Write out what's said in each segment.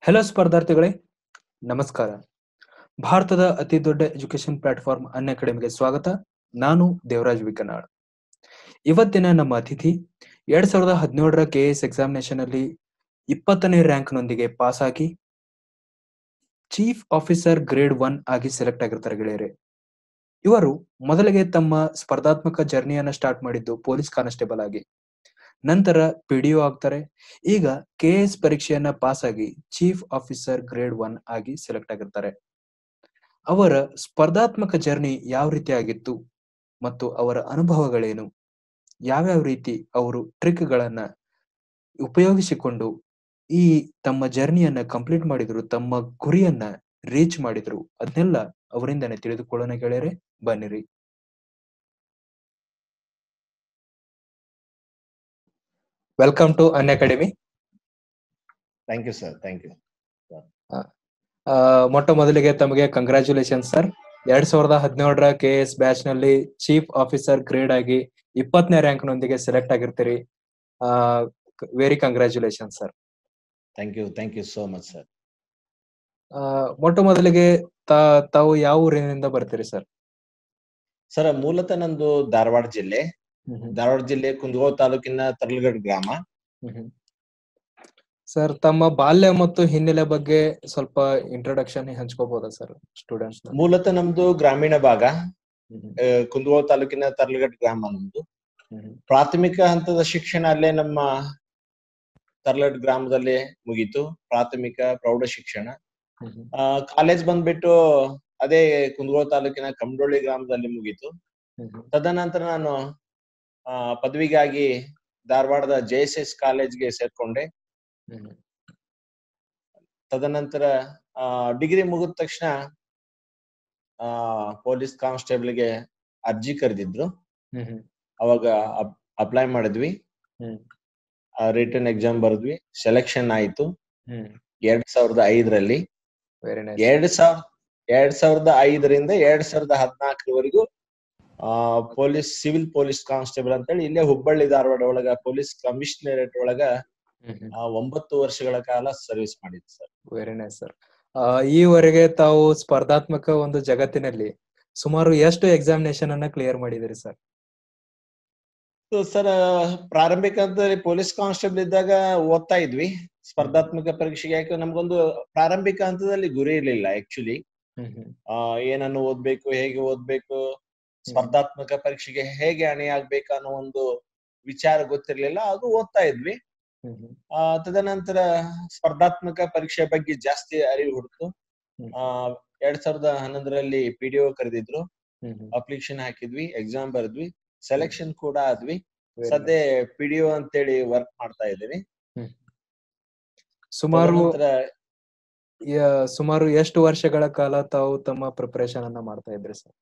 Hello ಸ್ಪರ್ಧಾರ್ಥಿಗಳೇ ನಮಸ್ಕಾರ ಭಾರತದ ಅತಿ ದೊಡ್ಡ ಎಜುಕೇಶನ್ ಪ್ಲಾಟ್ಫಾರ್ಮ್ ಅನ್ ಅಕಾಡೆಮಿಗೆ ಸ್ವಾಗತ ನಾನು ದೇವರಾಜ್ ವಿಕನಾಳ್ ಇವತ್ತಿನ ನಮ್ಮ ಅತಿಥಿ ಎರಡ್ ಸಾವಿರದ ಹದಿನೇಳರ ಕೆ ಎಸ್ ಎಕ್ಸಾಮಿನೇಷನ್ ಅಲ್ಲಿ ಇಪ್ಪತ್ತನೇ ರ್ಯಾಂಕ್ ನೊಂದಿಗೆ ಪಾಸ್ ಆಗಿ ಚೀಫ್ ಆಫೀಸರ್ ಗ್ರೇಡ್ ಒನ್ ಆಗಿ ಸೆಲೆಕ್ಟ್ ಆಗಿರ್ತಾರೆ ಗೆಳೆಯರೆ ಇವರು ಮೊದಲಿಗೆ ತಮ್ಮ ಸ್ಪರ್ಧಾತ್ಮಕ ಜರ್ನಿಯನ್ನ ಸ್ಟಾರ್ಟ್ ಮಾಡಿದ್ದು ಪೊಲೀಸ್ ಕಾನ್ಸ್ಟೇಬಲ್ ಆಗಿ ನಂತರ ಪಿಡಿಒ ಆಗ್ತಾರೆ ಈಗ ಕೆ ಎಸ್ ಪರೀಕ್ಷೆಯನ್ನ ಪಾಸ್ ಆಗಿ ಚೀಫ್ ಆಫೀಸರ್ ಗ್ರೇಡ್ ಒನ್ ಆಗಿ ಸೆಲೆಕ್ಟ್ ಆಗಿರ್ತಾರೆ ಅವರ ಸ್ಪರ್ಧಾತ್ಮಕ ಜರ್ನಿ ಯಾವ ರೀತಿ ಆಗಿತ್ತು ಮತ್ತು ಅವರ ಅನುಭವಗಳೇನು ಯಾವ್ಯಾವ ರೀತಿ ಅವರು ಟ್ರಿಕ್ ಗಳನ್ನ ಉಪಯೋಗಿಸಿಕೊಂಡು ಈ ತಮ್ಮ ಜರ್ನಿಯನ್ನ ಕಂಪ್ಲೀಟ್ ಮಾಡಿದ್ರು ತಮ್ಮ ಗುರಿಯನ್ನ ರೀಚ್ ಮಾಡಿದ್ರು ಅದನ್ನೆಲ್ಲ ಅವರಿಂದನೇ ತಿಳಿದುಕೊಳ್ಳೋಣ ಗೆಳೆಯರೆ ಬನ್ನಿರಿ welcome to Unacademy thank you sir thank you ಮೊಟ್ಟ ಮೊದಲಿಗೆ ತಮಗೆ ಕಂಗ್ರ್ಯಾಚುಲೇಷನ್ ಸರ್ ಎರಡ್ ಸಾವಿರದ ಹದಿನೇಳರ ಕೆ ಎಸ್ ಬ್ಯಾಚ್ ನಲ್ಲಿ ಚೀಫ್ ಆಫೀಸರ್ ಗ್ರೇಡ್ ಆಗಿ ಇಪ್ಪತ್ತನೇ ರ್ಯಾಂಕ್ ನೊಂದಿಗೆ ಸೆಲೆಕ್ಟ್ ಆಗಿರ್ತೀರಿ very congratulation sir thank you thank you so much sir ಮೊಟ್ಟ ಮೊದಲಿಗೆ ತಾವು ಯಾವ ಊರಿನಿಂದ ಬರ್ತೀರಿ ಸರ್ ಸರ್ ಮೂಲತಃ ನಂದು ಧಾರವಾಡ ಜಿಲ್ಲೆ ಧಾರವಾಡ ಜಿಲ್ಲೆ ಕುಂದಗೋಳ ತಾಲೂಕಿನ ತರ್ಲಗಡ್ ಗ್ರಾಮ ಸರ್ ತಮ್ಮ ಬಾಲ್ಯ ಮತ್ತು ಹಿನ್ನೆಲೆ ಬಗ್ಗೆ ಸ್ವಲ್ಪ ಇಂಟ್ರೊಡಕ್ಷನ್ ಹಂಚ್ಕೋಬಹುದಾ ಸರ್ ಸ್ಟೂಡೆಂಟ್ಸ್ ಮೂಲತಃ ನಮ್ದು ಗ್ರಾಮೀಣ ಭಾಗ ಆ, ಕುಂದಗೋಳ ತಾಲೂಕಿನ ತರ್ಲಗಡ್ ಗ್ರಾಮ ನಮ್ದು ಪ್ರಾಥಮಿಕ ಹಂತದ ಶಿಕ್ಷಣ ಅಲ್ಲೇ ನಮ್ಮ ತರ್ಲಡ್ ಗ್ರಾಮದಲ್ಲೇ ಮುಗೀತು ಪ್ರಾಥಮಿಕ ಪ್ರೌಢ ಶಿಕ್ಷಣ ಕಾಲೇಜ್ ಬಂದ್ಬಿಟ್ಟು ಅದೇ ಕುಂದಗೋಳ ತಾಲೂಕಿನ ಕಮಡೊಳ್ಳಿ ಗ್ರಾಮದಲ್ಲಿ ಮುಗೀತು ತದನಂತರ ನಾನು ಆ, ಪದವಿಗಾಗಿ ಧಾರವಾಡದ ಜೆ ಎಸ್ ಎಸ್ ಕಾಲೇಜ್ಗೆ ಸೇರ್ಕೊಂಡೆ ತದನಂತರ ಆ ಡಿಗ್ರಿ ಮುಗಿದ ತಕ್ಷಣ ಆ ಪೊಲೀಸ್ ಕಾನ್ಸ್ಟೇಬಲ್ಗೆ ಅರ್ಜಿ ಕರೆದಿದ್ರು ಅವಾಗ ಅಪ್ಲೈ ಮಾಡಿದ್ವಿ ರಿಟರ್ನ್ ಎಕ್ಸಾಮ್ ಬರೆದ್ವಿ ಸೆಲೆಕ್ಷನ್ ಆಯ್ತು ಎರಡ್ ಸಾವಿರದ ಐದರಲ್ಲಿ ವೆರಿ ನೈಸ್ ಎರಡ್ ಸಾವಿರ ಎರಡ್ ಸಾವಿರದ ಐದರಿಂದ ಎರಡ್ ಸಾವಿರದ ಹದಿನಾಲ್ಕರವರೆಗೂ ಆ ಪೊಲೀಸ್ ಸಿವಿಲ್ ಪೊಲೀಸ್ ಕಾನ್ಸ್ಟೇಬಲ್ ಅಂತೇಳಿ ಇಲ್ಲೇ ಹುಬ್ಬಳ್ಳಿ ಧಾರವಾಡ ಒಳಗ ಪೊಲೀಸ್ ಕಮಿಷನರೇಟ್ ಒಳಗ ಆ, ಒಂಬತ್ತು ವರ್ಷಗಳ ಕಾಲ ಸರ್ವಿಸ್ ಮಾಡಿದ್ದೆ ಸರ್ ವೆರಿ ನೈಸ್ ಸರ್ ಈವರೆಗೆ ತಾವು ಸ್ಪರ್ಧಾತ್ಮಕ ಒಂದು ಜಗತ್ತಿನಲ್ಲಿ ಸುಮಾರು ಎಷ್ಟು ಎಕ್ಸಾಮಿನೇಷನ್ ಅನ್ನ ಕ್ಲಿಯರ್ ಮಾಡಿದಿರಿ ಸರ್ ಸರ್ ಪ್ರಾರಂಭಿಕ ಹಂತದಲ್ಲಿ ಪೊಲೀಸ್ ಕಾನ್ಸ್ಟೇಬಲ್ ಇದ್ದಾಗ ಓದ್ತಾ ಇದ್ವಿ ಸ್ಪರ್ಧಾತ್ಮಕ ಪರೀಕ್ಷೆಗೆ ಯಾಕೆ ನಮ್ಗೊಂದು ಪ್ರಾರಂಭಿಕ ಹಂತದಲ್ಲಿ ಗುರಿ ಇರ್ಲಿಲ್ಲ ಆಕ್ಚುಲಿ ಆ ಏನನ್ನು ಓದ್ಬೇಕು ಹೇಗೆ ಓದ್ಬೇಕು ಸ್ಪರ್ಧಾತ್ಮಕ ಪರೀಕ್ಷೆಗೆ ಹೇಗೆ ಅಣಿಯಾಗ್ಬೇಕು ಅನ್ನೋ ಒಂದು ವಿಚಾರ ಗೊತ್ತಿರ್ಲಿಲ್ಲ ಅದು ಓದ್ತಾ ಇದ್ವಿ ಆ ತದನಂತರ ಸ್ಪರ್ಧಾತ್ಮಕ ಪರೀಕ್ಷೆ ಬಗ್ಗೆ ಜಾಸ್ತಿ ಅರಿವು ಹುಡ್ತು ಆ ಎರಡ್ ಸಾವಿರದ ಹನ್ನೊಂದರಲ್ಲಿ ಪಿ ಡಿ ಒ ಕರೆದಿದ್ರು ಅಪ್ಲಿಕೇಶನ್ ಹಾಕಿದ್ವಿ ಎಕ್ಸಾಮ್ ಬರೆದ್ವಿ ಸೆಲೆಕ್ಷನ್ ಕೂಡ ಆದ್ವಿ ಸದ್ಯ ಪಿ ಡಿ ಒ ಅಂತೇಳಿ ವರ್ಕ್ ಮಾಡ್ತಾ ಇದ್ದೀನಿ ಸುಮಾರು ತದನಂತರ ಯ- ಸುಮಾರು ಎಷ್ಟು ವರ್ಷಗಳ ಕಾಲ ತಾವು ತಮ್ಮ ಪ್ರಿಪರೇಷನ್ ಅನ್ನ ಮಾಡ್ತಾ ಇದ್ರಿ ಸರ್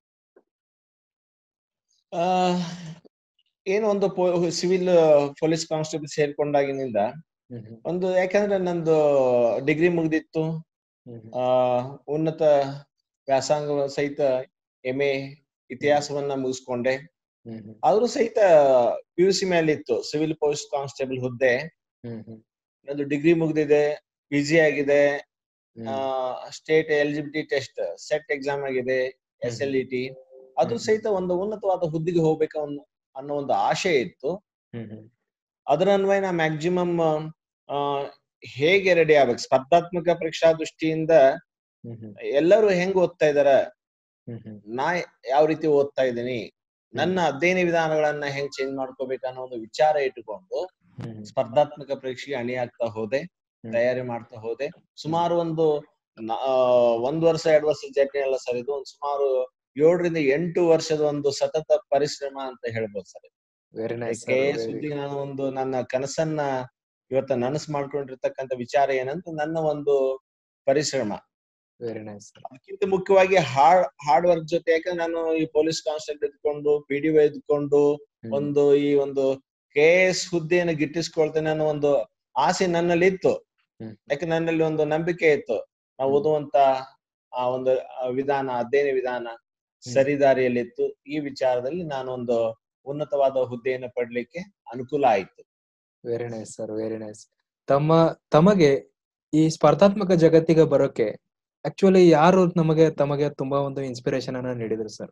ಆ ಏನು ಒಂದು ಸಿವಿಲ್ ಪೊಲೀಸ್ ಕಾನ್ಸ್ಟೇಬಲ್ ಸೇರ್ಕೊಂಡಾಗಿನಿಂದ ಒಂದು ಯಾಕಂದ್ರೆ ನಂದು ಡಿಗ್ರಿ ಮುಗ್ದಿತ್ತು ಆ ಉನ್ನತ ವ್ಯಾಸಂಗ ಸಹಿತ ಎಂ ಎ ಇತಿಹಾಸವನ್ನ ಮುಗಿಸ್ಕೊಂಡೆ ಆದ್ರೂ ಸಹಿತ ಪಿ ಯು ಸಿ ಮೇಲೆ ಇತ್ತು ಸಿವಿಲ್ ಪೊಲೀಸ್ ಕಾನ್ಸ್ಟೇಬಲ್ ಹುದ್ದೆ ನಂದು ಡಿಗ್ರಿ ಮುಗ್ದಿದೆ ಪಿ ಜಿ ಆಗಿದೆ state eligibility test set exam ಆಗಿದೆ ಎಸ್ ಎಲ್ ಇ ಟಿ ಅದು ಸಹಿತ ಒಂದು ಉನ್ನತವಾದ ಹುದ್ದೆಗೆ ಹೋಗ್ಬೇಕು ಅನ್ನೋ- ಅನ್ನೋ ಒಂದು ಆಶೆ ಇತ್ತು ಅದರ ಅನ್ವಯ ನಾ ಮ್ಯಾಕ್ಸಿಮಮ್ ಹೇಗೆ ರೆಡಿ ಆಗ್ಬೇಕು ಸ್ಪರ್ಧಾತ್ಮಕ ಪರೀಕ್ಷಾ ದೃಷ್ಟಿಯಿಂದ ಎಲ್ಲರೂ ಹೆಂಗ್ ಓದ್ತಾ ಇದಾರ ನಾ ಯಾವ ರೀತಿ ಓದ್ತಾ ಇದ್ದೀನಿ ನನ್ನ ಅಧ್ಯಯನ ವಿಧಾನಗಳನ್ನ ಹೆಂಗ್ ಚೇಂಜ್ ಮಾಡ್ಕೋಬೇಕು ಅನ್ನೋ ಒಂದು ವಿಚಾರ ಇಟ್ಟುಕೊಂಡು ಸ್ಪರ್ಧಾತ್ಮಕ ಪರೀಕ್ಷೆಗೆ ಅಣಿಯಾಗ್ತಾ ಹೋದೆ ತಯಾರಿ ಮಾಡ್ತಾ ಹೋದೆ ಸುಮಾರು ಒಂದು ನ- ಆ, ಒಂದ್ ವರ್ಷ ಎರಡ್ ವರ್ಷ ಜರ್ನಿ ಎಲ್ಲ ಸರ್ ಇದು ಒಂದು ಸುಮಾರು ಏಳರಿಂದ ಎಂಟು ವರ್ಷದ ಒಂದು ಸತತ ಪರಿಶ್ರಮ ಅಂತ ಹೇಳ್ಬೋದು sir very nice K S ಹುದ್ದೆಗೆ ನಾನು ಒಂದು ನನ್ನ ಕನಸನ್ನ ಇವತ್ತ ನನಸು ಮಾಡ್ಕೊಂಡಿರ್ತಕ್ಕಂಥ ವಿಚಾರ ಏನಂತ ನನ್ನ ಒಂದು ಪರಿಶ್ರಮ ವೆರಿ ನೈಸ್ ಅದಕ್ಕಿಂತ ಮುಖ್ಯವಾಗಿ ಹಾರ್ಡ್ ಹಾರ್ಡ್ ವರ್ಕ್ ಜೊತೆ ಯಾಕಂದ್ರೆ ನಾನು ಈ ಪೊಲೀಸ್ ಕಾನ್ಸ್ಟೇಬಲ್ ಇದ್ಕೊಂಡು ಪಿ ಡಿ ಇದ್ಕೊಂಡು ಒಂದು ಈ ಒಂದು ಕೆ ಎಸ್ ಹುದ್ದೆಯನ್ನು ಗಿಟ್ಟಿಸ್ಕೊಳ್ತೇನೆ ಅನ್ನೋ ಒಂದು ಆಸೆ ನನ್ನಲ್ಲಿ ಇತ್ತು ಯಾಕೆ ನನ್ನಲ್ಲಿ ಒಂದು ನಂಬಿಕೆ ಇತ್ತು ನಾವು ಹ್ಮ್. ಓದುವಂತ ಆ ಒಂದು ಆ ವಿಧಾನ ಅಧ್ಯಯನ ವಿಧಾನ ಸರಿ ದಾರಿಯಲ್ಲಿತ್ತು ಈ ವಿಚಾರದಲ್ಲಿ ನಾನು ಒಂದು ಉನ್ನತವಾದ ಹುದ್ದೆಯನ್ನು ಪಡ್ಲಿಕ್ಕೆ ಅನುಕೂಲ ಆಯ್ತು very nice sir very nice ತಮ್ಮ ತಮಗೆ ಈ ಸ್ಪರ್ಧಾತ್ಮಕ ಜಗತ್ತಿಗೆ ಬರೋಕೆ ಆಕ್ಚುಲಿ ಯಾರು ನಮಗೆ ತಮಗೆ ತುಂಬಾ ಒಂದು ಇನ್ಸ್ಪಿರೇಷನ್ ಅನ್ನ ನೀಡಿದ್ರು ಸರ್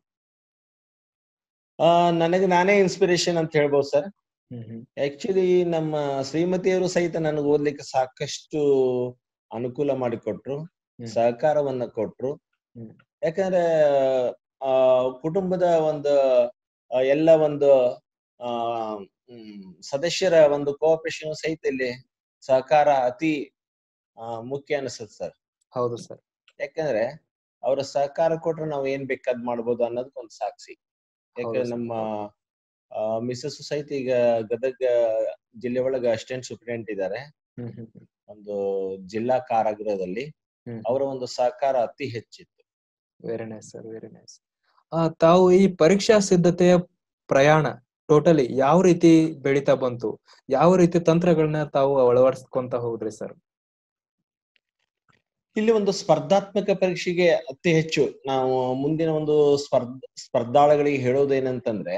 ಆ ನನಗೆ ನಾನೇ ಇನ್ಸ್ಪಿರೇಷನ್ ಅಂತ ಹೇಳ್ಬೋದು ಸರ್ ಹ್ಮ್ ಹ್ಮ್ ಆಕ್ಚುಲಿ ನಮ್ಮ ಶ್ರೀಮತಿಯವರು ಸಹಿತ ನನಗೆ ಓದ್ಲಿಕ್ಕೆ ಸಾಕಷ್ಟು ಅನುಕೂಲ ಮಾಡಿಕೊಟ್ರು ಹ್ಮ್. ಸಹಕಾರವನ್ನ ಕೊಟ್ರು ಹ್ಮ್. ಯಾಕಂದ್ರೆ ಆ ಕುಟುಂಬದ ಒಂದು ಆ, ಎಲ್ಲ ಒಂದು ಆ ಹ್ಮ್, ಸದಸ್ಯರ ಒಂದು ಕೋಆಪರೇಷನ್ ಸಹಿತ ಇಲ್ಲಿ ಸಹಕಾರ ಅತಿ ಆ, ಮುಖ್ಯ ಅನಿಸುತ್ತೆ ಸರ್ ಹೌದು ಸರ್ ಯಾಕಂದ್ರೆ ಅವರ ಸಹಕಾರ ಕೊಟ್ರೆ ನಾವು ಏನ್ ಬೇಕಾದ್ ಮಾಡ್ಬೋದು ಅನ್ನೋದಕ್ಕೊಂದು ಸಾಕ್ಷಿ ಯಾಕಂದ್ರೆ ಹೌದು sir. ನಮ್ಮ ಮಿಸಸ್ ಸಹಿತ ಈಗ ಗದಗ ಜಿಲ್ಲೆ ಒಳಗ ಅಸಿಸ್ಟೆಂಟ್ ಸೂಪ್ರಿಡೆಂಟ್ ಇದ್ದಾರೆ ಹ್ಮ್ ಹ್ಮ್ ಹ್ಮ್ ಒಂದು ಜಿಲ್ಲಾ ಕಾರಾಗೃಹದಲ್ಲಿ ಹ್ಮ್ ಅವರ ಒಂದು ಸಹಕಾರ ಅತಿ ಹೆಚ್ಚಿತ್ತು very nice sir very nice ತಾವು ಈ ಪರೀಕ್ಷಾ ಸಿದ್ಧತೆಯ ಪ್ರಯಾಣ ಟೋಟಲಿ ಯಾವ ರೀತಿ ಬೆಳೀತಾ ಬಂತು ಯಾವ ರೀತಿ ತಂತ್ರಗಳನ್ನ ತಾವು ಅಳವಡಿಸ್ಕೊಂತ ಹೋದ್ರಿ ಸರ್ ಇಲ್ಲಿ ಒಂದು ಸ್ಪರ್ಧಾತ್ಮಕ ಪರೀಕ್ಷೆಗೆ ಅತಿ ಹೆಚ್ಚು ನಾವು ಮುಂದಿನ ಒಂದು ಸ್ಪರ್ಧ ಸ್ಪರ್ಧಾಳುಗಳಿಗೆ ಹೇಳೋದೇನಂತಂದ್ರೆ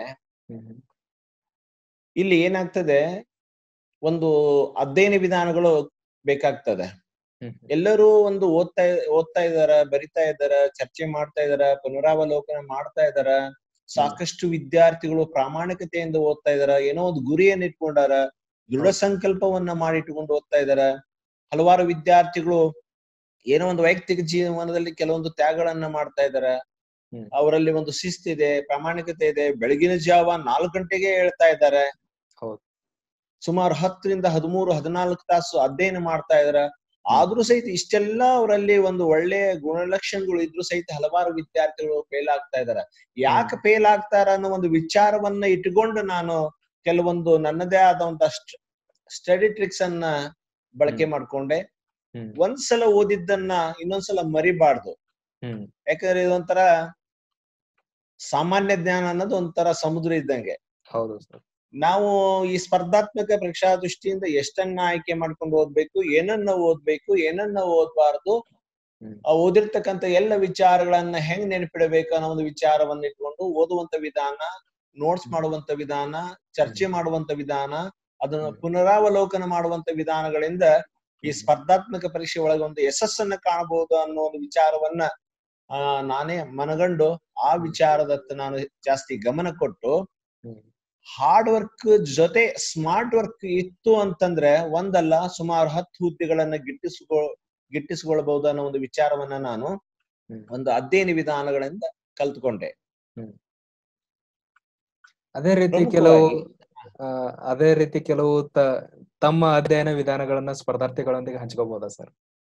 ಇಲ್ಲಿ ಏನಾಗ್ತದೆ ಒಂದು ಅಧ್ಯಯನ ವಿಧಾನಗಳು ಬೇಕಾಗ್ತದೆ ಎಲ್ಲರೂ ಒಂದು ಓದ್ತಾ ಓದ್ತಾ ಇದಾರ ಬರಿತಾ ಇದಾರ ಚರ್ಚೆ ಮಾಡ್ತಾ ಇದಾರ ಪುನರಾವಲೋಕನ ಮಾಡ್ತಾ ಇದಾರ ಸಾಕಷ್ಟು ವಿದ್ಯಾರ್ಥಿಗಳು ಪ್ರಾಮಾಣಿಕತೆಯಿಂದ ಓದ್ತಾ ಇದಾರ ಏನೋ ಒಂದು ಗುರಿಯನ್ನ ಇಟ್ಕೊಂಡಾರ ದೃಢ ಸಂಕಲ್ಪವನ್ನ ಮಾಡಿಟ್ಕೊಂಡು ಓದ್ತಾ ಇದಾರ ಹಲವಾರು ವಿದ್ಯಾರ್ಥಿಗಳು ಏನೋ ಒಂದು ವೈಯಕ್ತಿಕ ಜೀವನದಲ್ಲಿ ಕೆಲವೊಂದು ತ್ಯಾಗಗಳನ್ನ ಮಾಡ್ತಾ ಇದಾರ ಹ್ಮ್. ಅವರಲ್ಲಿ ಒಂದು ಶಿಸ್ತಿದೆ ಪ್ರಾಮಾಣಿಕತೆ ಇದೆ ಬೆಳಗಿನ ಜಾವ ನಾಲ್ಕು ಗಂಟೆಗೆ ಹೇಳ್ತಾ ಇದ್ದಾರೆ ಹೌದು. ಸುಮಾರು ಹತ್ತರಿಂದ ಹದಿಮೂರು ಹದಿನಾಲ್ಕು ತಾಸು ಅಧ್ಯಯನ ಮಾಡ್ತಾ ಇದಾರ ಆದ್ರೂ ಸಹಿತ ಇಷ್ಟೆಲ್ಲ ಅವರಲ್ಲಿ ಒಂದು ಒಳ್ಳೆಯ ಗುಣಲಕ್ಷಣಗಳು ಇದ್ರು ಸಹಿತ ಹಲವಾರು ವಿದ್ಯಾರ್ಥಿಗಳು ಫೇಲ್ ಆಗ್ತಾ ಇದಾರೆ ಯಾಕೆ ಫೇಲ್ ಆಗ್ತಾರ ಅನ್ನೋ ಒಂದು ವಿಚಾರವನ್ನ ಇಟ್ಕೊಂಡು ನಾನು ಕೆಲವೊಂದು ನನ್ನದೇ ಆದಂತ ಸ್ಟಡಿ ಟ್ರಿಕ್ಸ್ ಅನ್ನ ಬಳಕೆ ಮಾಡ್ಕೊಂಡೆ ಹ್ಮ್ ಒಂದ್ಸಲ ಓದಿದ್ದನ್ನ ಇನ್ನೊಂದ್ಸಲ ಮರಿಬಾರ್ದು ಹ್ಮ್ ಯಾಕಂದ್ರೆ ಇದೊಂಥರ ಸಾಮಾನ್ಯ ಜ್ಞಾನ ಅನ್ನೋದು ಒಂಥರ ಸಮುದ್ರ ಇದ್ದಂಗೆ ಹೌದು ಸರ್ ನಾವು ಈ ಸ್ಪರ್ಧಾತ್ಮಕ ಪರೀಕ್ಷಾ ದೃಷ್ಟಿಯಿಂದ ಎಷ್ಟನ್ನ ಆಯ್ಕೆ ಮಾಡ್ಕೊಂಡು ಓದ್ಬೇಕು ಏನನ್ನ ಓದ್ಬೇಕು ಏನನ್ನ ಓದ್ಬಾರ್ದು ಹ್ಮ್. ಆ ಓದಿರ್ತಕ್ಕಂಥ ಎಲ್ಲ ವಿಚಾರಗಳನ್ನ ಹೆಂಗ್ ನೆನಪಿಡಬೇಕು ಅನ್ನೋ ಒಂದು ವಿಚಾರವನ್ನ ಇಟ್ಕೊಂಡು ಓದುವಂತ ವಿಧಾನ ನೋಟ್ಸ್ ಮಾಡುವಂತ ವಿಧಾನ ಚರ್ಚೆ ಮಾಡುವಂತ ವಿಧಾನ ಅದನ್ನ ಹ್ಮ್. ಪುನರಾವಲೋಕನ ಮಾಡುವಂತ ವಿಧಾನಗಳಿಂದ ಈ ಹ್ಮ್. ಸ್ಪರ್ಧಾತ್ಮಕ ಪರೀಕ್ಷೆ ಒಳಗೆ ಒಂದು ಯಶಸ್ಸನ್ನ ಕಾಣಬಹುದು ಅನ್ನೋ ಒಂದು ವಿಚಾರವನ್ನ ಆ ನಾನೇ ಮನಗಂಡು ಆ ವಿಚಾರದತ್ತ ನಾನು ಜಾಸ್ತಿ ಗಮನ ಕೊಟ್ಟು ಹ್ಮ್ ಹಾರ್ಡ್ ವರ್ಕ್ ಜೊತೆ ಸ್ಮಾರ್ಟ್ ವರ್ಕ್ ಇತ್ತು ಅಂತಂದ್ರೆ ಒಂದಲ್ಲ ಸುಮಾರು ಹತ್ತು ಹುದ್ದೆಗಳನ್ನ ಗಿಟ್ಟಿಸ್ಕೊ ಗಿಟ್ಟಿಸ್ಕೊಳ್ಬಹುದು ಅನ್ನೋ ಒಂದು ವಿಚಾರವನ್ನ ನಾನು ಹ್ಮ್. ಒಂದು ಅಧ್ಯಯನ ವಿಧಾನಗಳಿಂದ ಕಲ್ತ್ಕೊಂಡೆ ಅದೇ ರೀತಿ ಕೆಲವು ಪ್ರಮುಖವಾಗಿ ಆ, ಅದೇ ರೀತಿ ಕೆಲವು ತ- ತಮ್ಮ ಅಧ್ಯಯನ ವಿಧಾನಗಳನ್ನ ಸ್ಪರ್ಧಾರ್ಥಿಗಳೊಂದಿಗೆ ಹಂಚ್ಕೋಬಹುದಾ ಸರ್